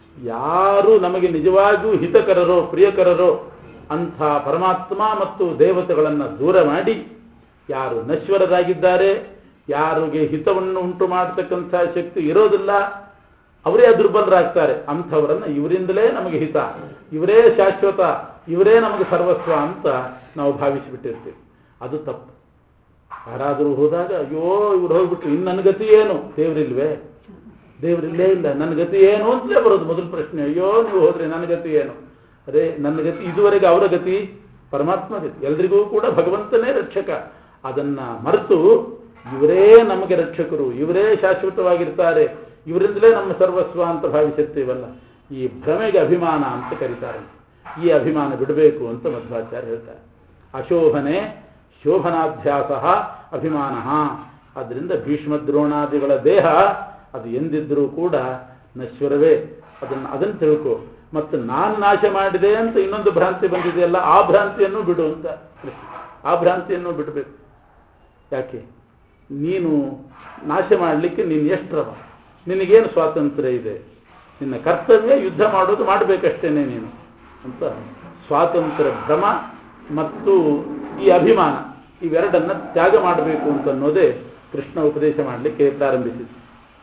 ಯಾರು ನಮಗೆ ನಿಜವಾಗಿಯೂ ಹಿತಕರರೋ ಪ್ರಿಯಕರರೋ ಅಂಥ ಪರಮಾತ್ಮ ಮತ್ತು ದೇವತೆಗಳನ್ನು ದೂರ ಮಾಡಿ ಯಾರು ನಶ್ವರರಾಗಿದ್ದಾರೆ ಯಾರಿಗೆ ಹಿತವನ್ನು ಉಂಟು ಮಾಡತಕ್ಕಂಥ ಶಕ್ತಿ ಇರೋದಿಲ್ಲ ಅವರೇ ದುರ್ಬಲರಾಗ್ತಾರೆ ಅಂಥವರನ್ನ ಇವರಿಂದಲೇ ನಮಗೆ ಹಿತ ಇವರೇ ಶಾಶ್ವತ ಇವರೇ ನಮಗೆ ಸರ್ವಸ್ವ ಅಂತ ನಾವು ಭಾವಿಸಿಬಿಟ್ಟಿರ್ತೀವಿ ಅದು ತಪ್ಪು ಯಾರಾದರೂ ಹೋದಾಗ ಅಯ್ಯೋ ಇವ್ರು ಹೋಗ್ಬಿಟ್ರು ಇನ್ನು ನನ್ನ ಗತಿ ಏನು ದೇವರಿಲ್ವೇ ದೇವರಿಲ್ಲೇ ಇಲ್ಲ ನನ್ನ ಗತಿ ಏನು ಅಂತಲೇ ಬರೋದು ಮೊದಲ ಪ್ರಶ್ನೆ ಅಯ್ಯೋ ನೀವು ಹೋದ್ರಿ ನನ್ನ ಗತಿ ಏನು ಅದೇ ನನ್ನ ಗತಿ ಇದುವರೆಗೆ ಅವರ ಗತಿ ಪರಮಾತ್ಮ ಗತಿ ಎಲ್ರಿಗೂ ಕೂಡ ಭಗವಂತನೇ ರಕ್ಷಕ ಅದನ್ನ ಮರೆತು ಇವರೇ ನಮಗೆ ರಕ್ಷಕರು ಇವರೇ ಶಾಶ್ವತವಾಗಿರ್ತಾರೆ ಇವರಿಂದಲೇ ನಮ್ಮ ಸರ್ವಸ್ವ ಅಂತ ಭಾವಿಸುತ್ತೇವಲ್ಲ ಈ ಭ್ರಮೆಗೆ ಅಭಿಮಾನ ಅಂತ ಕರೀತಾರೆ ಈ ಅಭಿಮಾನ ಬಿಡಬೇಕು ಅಂತ ಮಧ್ವಾಚಾರ್ಯ ಹೇಳ್ತಾರೆ ಅಶೋಭನೆ ಶೋಭನಾಧ್ಯಾಸ ಅಭಿಮಾನ ಅದರಿಂದ ಭೀಷ್ಮ ದ್ರೋಣಾದಿಗಳ ದೇಹ ಅದು ಎಂದಿದ್ರೂ ಕೂಡ ನಶ್ವರವೇ ಅದನ್ನು ಅದನ್ನು ತಿಳ್ಕೊ ಮತ್ತು ನಾನು ನಾಶ ಮಾಡಿದೆ ಅಂತ ಇನ್ನೊಂದು ಭ್ರಾಂತಿ ಬಂದಿದೆಯಲ್ಲ ಆ ಭ್ರಾಂತಿಯನ್ನು ಬಿಡು ಅಂತ ಆ ಭ್ರಾಂತಿಯನ್ನು ಬಿಡಬೇಕು ಯಾಕೆ ನೀನು ನಾಶ ಮಾಡಲಿಕ್ಕೆ ನೀನು ಎಷ್ಟರವ ನಿನಗೇನು ಸ್ವಾತಂತ್ರ್ಯ ಇದೆ ನಿನ್ನ ಕರ್ತವ್ಯ ಯುದ್ಧ ಮಾಡೋದು ಮಾಡಬೇಕಷ್ಟೇನೆ ನೀನು ಅಂತ ಸ್ವಾತಂತ್ರ್ಯ ಭ್ರಮ ಮತ್ತು ಈ ಅಭಿಮಾನ ಇವೆರಡನ್ನ ತ್ಯಾಗ ಮಾಡಬೇಕು ಅಂತ ಅನ್ನೋದೇ ಕೃಷ್ಣ ಉಪದೇಶ ಮಾಡಲಿಕ್ಕೆ ಪ್ರಾರಂಭಿಸಿತು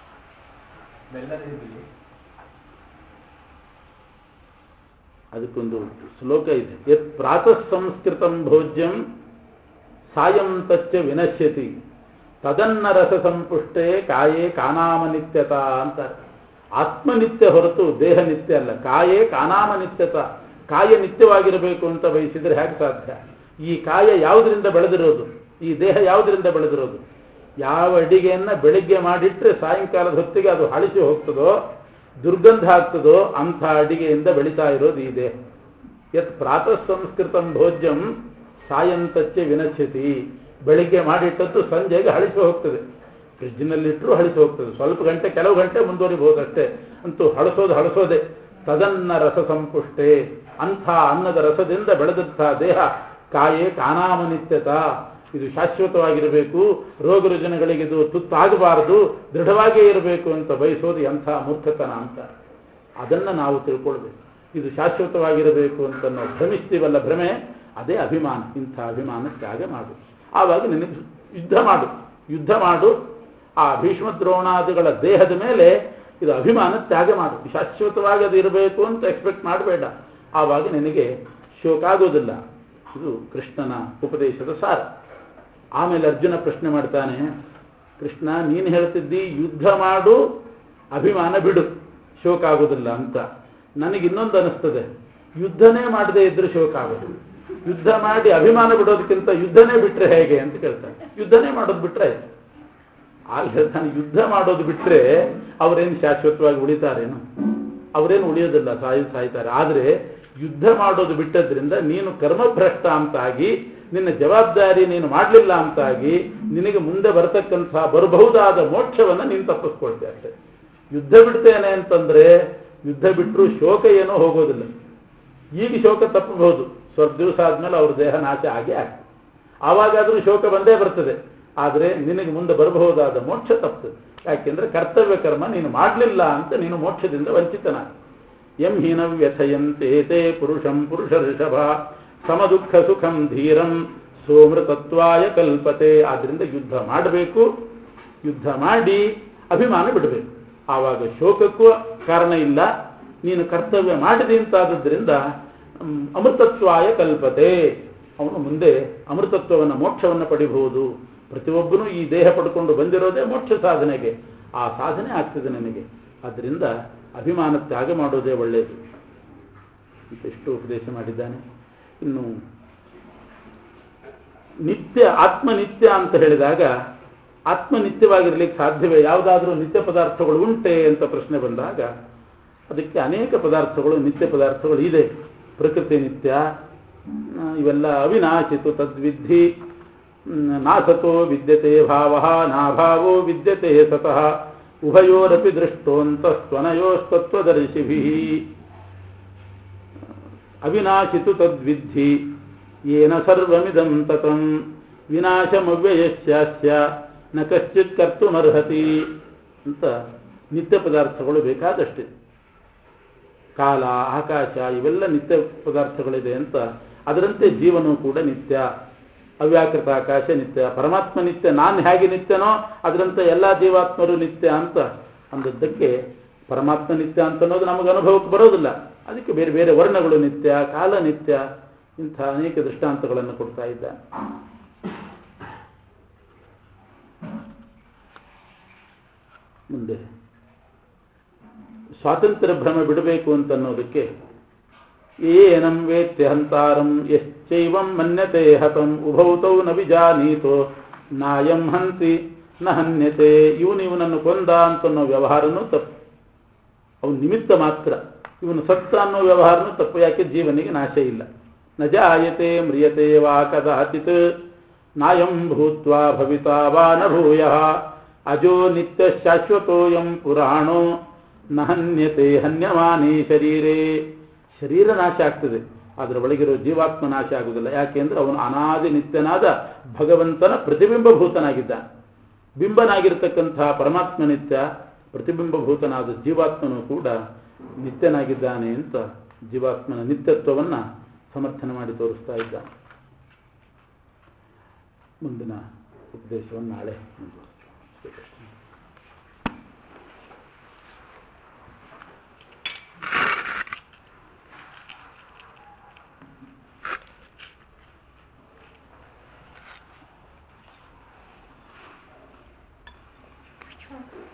ಅದಕ್ಕೊಂದು ಶ್ಲೋಕ ಇದೆ ಯತ್ ಪ್ರಾತಃ ಸಂಸ್ಕೃತಂ ಭೋಜ್ಯಂ ಸಾಯಂ ತಚ್ಚ ವಿನಶ್ಯತಿ ತದನ್ನ ರಸ ಸಂಪುಷ್ಟೇ ಕಾಯೇ ಕಾನಾಮನಿತ್ಯತ ಅಂತಾರೆ ಆತ್ಮನಿತ್ಯ ಹೊರತು ದೇಹ ನಿತ್ಯ ಅಲ್ಲ ಕಾಯೇ ಕಾನಾಮನಿತ್ಯತ ಕಾಯ ನಿತ್ಯವಾಗಿರಬೇಕು ಅಂತ ಬಯಸಿದ್ರೆ ಹೇಗೆ ಸಾಧ್ಯ ಈ ಕಾಯ ಯಾವುದರಿಂದ ಬೆಳೆದಿರೋದು ಈ ದೇಹ ಯಾವುದರಿಂದ ಬೆಳೆದಿರೋದು ಯಾವ ಅಡಿಗೆಯನ್ನ ಬೆಳಿಗ್ಗೆ ಮಾಡಿಟ್ರೆ ಸಾಯಂಕಾಲದ ಹೊತ್ತಿಗೆ ಅದು ಹಳಿಸಿ ಹೋಗ್ತದೋ ದುರ್ಗಂಧ ಆಗ್ತದೋ ಅಂಥ ಅಡಿಗೆಯಿಂದ ಬೆಳೀತಾ ಇರೋದು ಈ ದೇಹ ಯತ್ ಪ್ರಾತಃ ಸಂಸ್ಕೃತಂ ಭೋಜ್ಯಂ ಸಾಯಂತಚ್ಚೆ ವಿನಶ್ಯತಿ ಬೆಳಿಗ್ಗೆ ಮಾಡಿಟ್ಟದ್ದು ಸಂಜೆಗೆ ಹಳಿಸಿ ಹೋಗ್ತದೆ ಫ್ರಿಡ್ಜ್ನಲ್ಲಿಟ್ಟರು ಹಳಿಸಿ ಹೋಗ್ತದೆ ಸ್ವಲ್ಪ ಗಂಟೆ ಕೆಲವು ಗಂಟೆ ಮುಂದುವರಿಬಹುದು ಅಷ್ಟೇ ಅಂತೂ ಹಳಸೋದು ಹಳಸೋದೆ ತದನ್ನ ರಸ ಸಂಪುಷ್ಟೆ ಅಂಥ ಅನ್ನದ ರಸದಿಂದ ಬೆಳೆದಂಥ ದೇಹ ಕಾಯೇ ಕಾನಾಮನಿತ್ಯತ ಇದು ಶಾಶ್ವತವಾಗಿರಬೇಕು ರೋಗ ರುಜಿನಗಳಿಗೆ ಇದು ತುತ್ತಾಗಬಾರದು ದೃಢವಾಗಿಯೇ ಇರಬೇಕು ಅಂತ ಬಯಸೋದು ಎಂಥ ಮೂರ್ಖತನ ಅಂತ ಅದನ್ನು ನಾವು ತಿಳ್ಕೊಳ್ಬೇಕು ಇದು ಶಾಶ್ವತವಾಗಿರಬೇಕು ಅಂತ ನಾವು ಭ್ರಮಿಸ್ತೀವಲ್ಲ ಭ್ರಮೆ ಅದೇ ಅಭಿಮಾನ ಇಂಥ ಅಭಿಮಾನ ತ್ಯಾಗ ಮಾಡು ಆವಾಗ ನಿನಗೆ ಯುದ್ಧ ಮಾಡು ಯುದ್ಧ ಮಾಡು ಆ ಭೀಷ್ಮ ದ್ರೋಣಾದಿಗಳ ದೇಹದ ಮೇಲೆ ಇದು ಅಭಿಮಾನ ತ್ಯಾಗ ಮಾಡು ಶಾಶ್ವತವಾಗಿ ಅದು ಇರಬೇಕು ಅಂತ ಎಕ್ಸ್ಪೆಕ್ಟ್ ಮಾಡಬೇಡ ಆವಾಗ ನಿನಗೆ ಶೋಕ ಆಗೋದಿಲ್ಲ ಇದು ಕೃಷ್ಣನ ಉಪದೇಶದ ಸಾರ ಆಮೇಲೆ ಅರ್ಜುನ ಪ್ರಶ್ನೆ ಮಾಡ್ತಾನೆ ಕೃಷ್ಣ ನೀನು ಹೇಳ್ತಿದ್ದಿ ಯುದ್ಧ ಮಾಡು ಅಭಿಮಾನ ಬಿಡು ಶೋಕ ಆಗೋದಿಲ್ಲ ಅಂತ ನನಗೆ ಇನ್ನೊಂದು ಅನಿಸ್ತದೆ ಯುದ್ಧನೇ ಮಾಡದೇ ಇದ್ರೆ ಶೋಕ ಆಗೋದು ಯುದ್ಧ ಮಾಡಿ ಅಭಿಮಾನ ಬಿಡೋದಕ್ಕಿಂತ ಯುದ್ಧನೇ ಬಿಟ್ರೆ ಹೇಗೆ ಅಂತ ಕೇಳ್ತಾನೆ ಯುದ್ಧನೇ ಮಾಡೋದು ಬಿಟ್ರೆ ಆಯ್ತು ಆಗ ಹೇಳ್ತಾನೆ ಯುದ್ಧ ಮಾಡೋದು ಬಿಟ್ರೆ ಅವರೇನು ಶಾಶ್ವತವಾಗಿ ಉಳಿತಾರೇನು ಅವರೇನು ಉಳಿಯೋದಿಲ್ಲ ಸಾಯಿ ಸಾಯ್ತಾರೆ ಆದರೆ ಯುದ್ಧ ಮಾಡೋದು ಬಿಟ್ಟದ್ರಿಂದ ನೀನು ಕರ್ಮಭ್ರಷ್ಟ ಅಂತಾಗಿ ನಿನ್ನ ಜವಾಬ್ದಾರಿ ನೀನು ಮಾಡಲಿಲ್ಲ ಅಂತಾಗಿ ನಿನಗೆ ಮುಂದೆ ಬರತಕ್ಕಂಥ ಬರಬಹುದಾದ ಮೋಕ್ಷವನ್ನು ನೀನು ತಪ್ಪಿಸ್ಕೊಳ್ತೀಯ ಅಷ್ಟೇ ಯುದ್ಧ ಬಿಡ್ತೇನೆ ಅಂತಂದ್ರೆ ಯುದ್ಧ ಬಿಟ್ಟರು ಶೋಕ ಏನೋ ಹೋಗೋದಿಲ್ಲ ಈಗ ಶೋಕ ತಪ್ಪಬಹುದು ಸ್ವಲ್ಪ ದಿವಸ ಆದ್ಮೇಲೆ ಅವ್ರ ದೇಹ ನಾಶ ಆಗೇ ಆಗ್ತದೆ ಆವಾಗಾದ್ರೂ ಶೋಕ ಬಂದೇ ಬರ್ತದೆ ಆದರೆ ನಿನಗೆ ಮುಂದೆ ಬರಬಹುದಾದ ಮೋಕ್ಷ ತಪ್ಪುತ್ತದೆ ಯಾಕೆಂದ್ರೆ ಕರ್ತವ್ಯ ಕರ್ಮ ನೀನು ಮಾಡಲಿಲ್ಲ ಅಂತ ನೀನು ಮೋಕ್ಷದಿಂದ ವಂಚಿತನಾಗ ಎಂ ಹೀನ ವ್ಯಥಯಂತೇತೆ ಪುರುಷಂ ಪುರುಷ ಋಷಭ ಸಮದುಃಖ ಸುಖಂ ಧೀರಂ ಸೋಮೃತತ್ವಾಯ ಕಲ್ಪತೆ ಆದ್ರಿಂದ ಯುದ್ಧ ಮಾಡಬೇಕು ಯುದ್ಧ ಮಾಡಿ ಅಭಿಮಾನ ಬಿಡಬೇಕು ಆವಾಗ ಶೋಕಕ್ಕೂ ಕಾರಣ ಇಲ್ಲ ನೀನು ಕರ್ತವ್ಯ ಮಾಡಿದಿ ಅಂತಾದದ್ರಿಂದ ಅಮೃತತ್ವಾಯ ಕಲ್ಪತೆ ಅವನು ಮುಂದೆ ಅಮೃತತ್ವವನ್ನು ಮೋಕ್ಷವನ್ನು ಪಡಿಬಹುದು ಪ್ರತಿಯೊಬ್ಬನೂ ಈ ದೇಹ ಪಡ್ಕೊಂಡು ಬಂದಿರೋದೇ ಮೋಕ್ಷ ಸಾಧನೆಗೆ ಆ ಸಾಧನೆ ಆಗ್ತದೆ ನನಗೆ ಆದ್ದರಿಂದ ಅಭಿಮಾನ ತ್ಯಾಗ ಮಾಡೋದೇ ಒಳ್ಳೆಯದು ಎಷ್ಟು ಉಪದೇಶ ಮಾಡಿದ್ದಾನೆ ಇನ್ನು ನಿತ್ಯ ಆತ್ಮನಿತ್ಯ ಅಂತ ಹೇಳಿದಾಗ ಆತ್ಮನಿತ್ಯವಾಗಿರ್ಲಿಕ್ಕೆ ಸಾಧ್ಯವೇ ಯಾವುದಾದ್ರೂ ನಿತ್ಯ ಪದಾರ್ಥಗಳು ಉಂಟೆ ಅಂತ ಪ್ರಶ್ನೆ ಬಂದಾಗ ಅದಕ್ಕೆ ಅನೇಕ ಪದಾರ್ಥಗಳು ನಿತ್ಯ ಪದಾರ್ಥಗಳು ಇದೆ ಪ್ರಕೃತಿ ನಿತ್ಯ ಇವೆಲ್ಲ ಅವಿನಾಶಿತು ತದ್ವಿಧಿ ನಾಸತೋ ವಿದ್ಯತೆ ಭಾವ ನಾಭಾವೋ ವಿದ್ಯತೆ ಸತಃ ಉಭಯೋರಪಿ ದೃಷ್ಟೋಂತಸ್ತ್ವನಯೋಸ್ತತ್ವದರ್ಶಿಭಿ ಅವಿನಾಶಿತು ತದ್ವಿಧಿ ಏನ ಸರ್ವಮಿದಂ ತತಂ ವಿನಾಶಮವ್ಯಯಸ್ಯಾಸ್ಯ ನ ಕಶ್ಚಿತ್ ಕರ್ತುಮರ್ಹತಿ ಅಂತ ನಿತ್ಯ ಪದಾರ್ಥಗಳು ಬೇಕಾದಷ್ಟಿದೆ ಕಾಲ ಆಕಾಶ ಇವೆಲ್ಲ ನಿತ್ಯ ಪದಾರ್ಥಗಳಿದೆ ಅಂತ ಅದರಂತೆ ಜೀವನವು ಕೂಡ ನಿತ್ಯ ಅವ್ಯಾಕೃತ ಆಕಾಶ ನಿತ್ಯ ಪರಮಾತ್ಮ ನಿತ್ಯ ನಾನು ಹೇಗೆ ನಿತ್ಯನೋ ಅದರಂತೆ ಎಲ್ಲ ಜೀವಾತ್ಮರು ನಿತ್ಯ ಅಂತ ಅಂದದ್ದಕ್ಕೆ ಪರಮಾತ್ಮ ನಿತ್ಯ ಅಂತ ಅನ್ನೋದು ನಮಗೆ ಅನುಭವಕ್ಕೆ ಬರೋದಿಲ್ಲ ಅದಕ್ಕೆ ಬೇರೆ ಬೇರೆ ವರ್ಣಗಳು ನಿತ್ಯ ಕಾಲ ನಿತ್ಯ ಇಂಥ ಅನೇಕ ದೃಷ್ಟಾಂತಗಳನ್ನು ಕೊಡ್ತಾ ಇದ್ದಾನೆ ಮುಂದೆ ಸ್ವಾತಂತ್ರ್ಯ ಭ್ರಮ ಬಿಡಬೇಕು ಅಂತ ಅನ್ನೋದಕ್ಕೆ ಏನಂ ವೇತ್ಯ ಹಂತಾರಂ ಎಶ್ಚೈವಂ ಮನ್ಯತೆ ಹತಂ ಉಭೌತೌ ನ ವಿಜಾನೀತೋ ನಾಯಂ ಹಂತಿ ನ ಹನ್ಯತೆ ಇವನು ಇವನನ್ನು ಕೊಂದ ಅಂತ ಅನ್ನೋ ವ್ಯವಹಾರನೂ ತಪ್ಪು ಅವನು ನಿಮಿತ್ತ ಮಾತ್ರ ಇವನು ಸತ್ತ ಅನ್ನೋ ವ್ಯವಹಾರನೂ ತಪ್ಪು ಯಾಕೆ ಜೀವನಿಗೆ ನಾಶ ಇಲ್ಲ ನ ಜಾಯತೆ ಮ್ರಿಯತೆ ವಾ ಕದಾಚಿತ್ ನಾಯಂ ಭೂತ್ವಾ ಭವಿತಾ ವಾ ನ ಭೂಯ ಅಜೋ ನಿತ್ಯ ಶಾಶ್ವತೋಯಂ ಪುರಾಣೋ ನ ಹನ್ಯತೆ ಹನ್ಯಮಾನೇ ಶರೀರೇ ಶರೀರ ನಾಶ ಆಗ್ತದೆ ಅದರ ಒಳಗಿರೋ ಜೀವಾತ್ಮ ನಾಶ ಆಗುವುದಿಲ್ಲ ಯಾಕೆಂದ್ರೆ ಅವನು ಅನಾದಿ ನಿತ್ಯನಾದ ಭಗವಂತನ ಪ್ರತಿಬಿಂಬಭೂತನಾಗಿದ್ದಾನೆ ಬಿಂಬನಾಗಿರ್ತಕ್ಕಂತಹ ಪರಮಾತ್ಮ ನಿತ್ಯ ಪ್ರತಿಬಿಂಬಭೂತನಾದ ಜೀವಾತ್ಮನು ಕೂಡ ನಿತ್ಯನಾಗಿದ್ದಾನೆ ಅಂತ ಜೀವಾತ್ಮನ ನಿತ್ಯತ್ವವನ್ನು ಸಮರ್ಥನೆ ಮಾಡಿ ತೋರಿಸ್ತಾ ಇದ್ದಾನೆ ಮುಂದಿನ ಉಪದೇಶವನ್ನು ನಾಳೆ ಮುಂದುವರಿಸೋಣ Sure.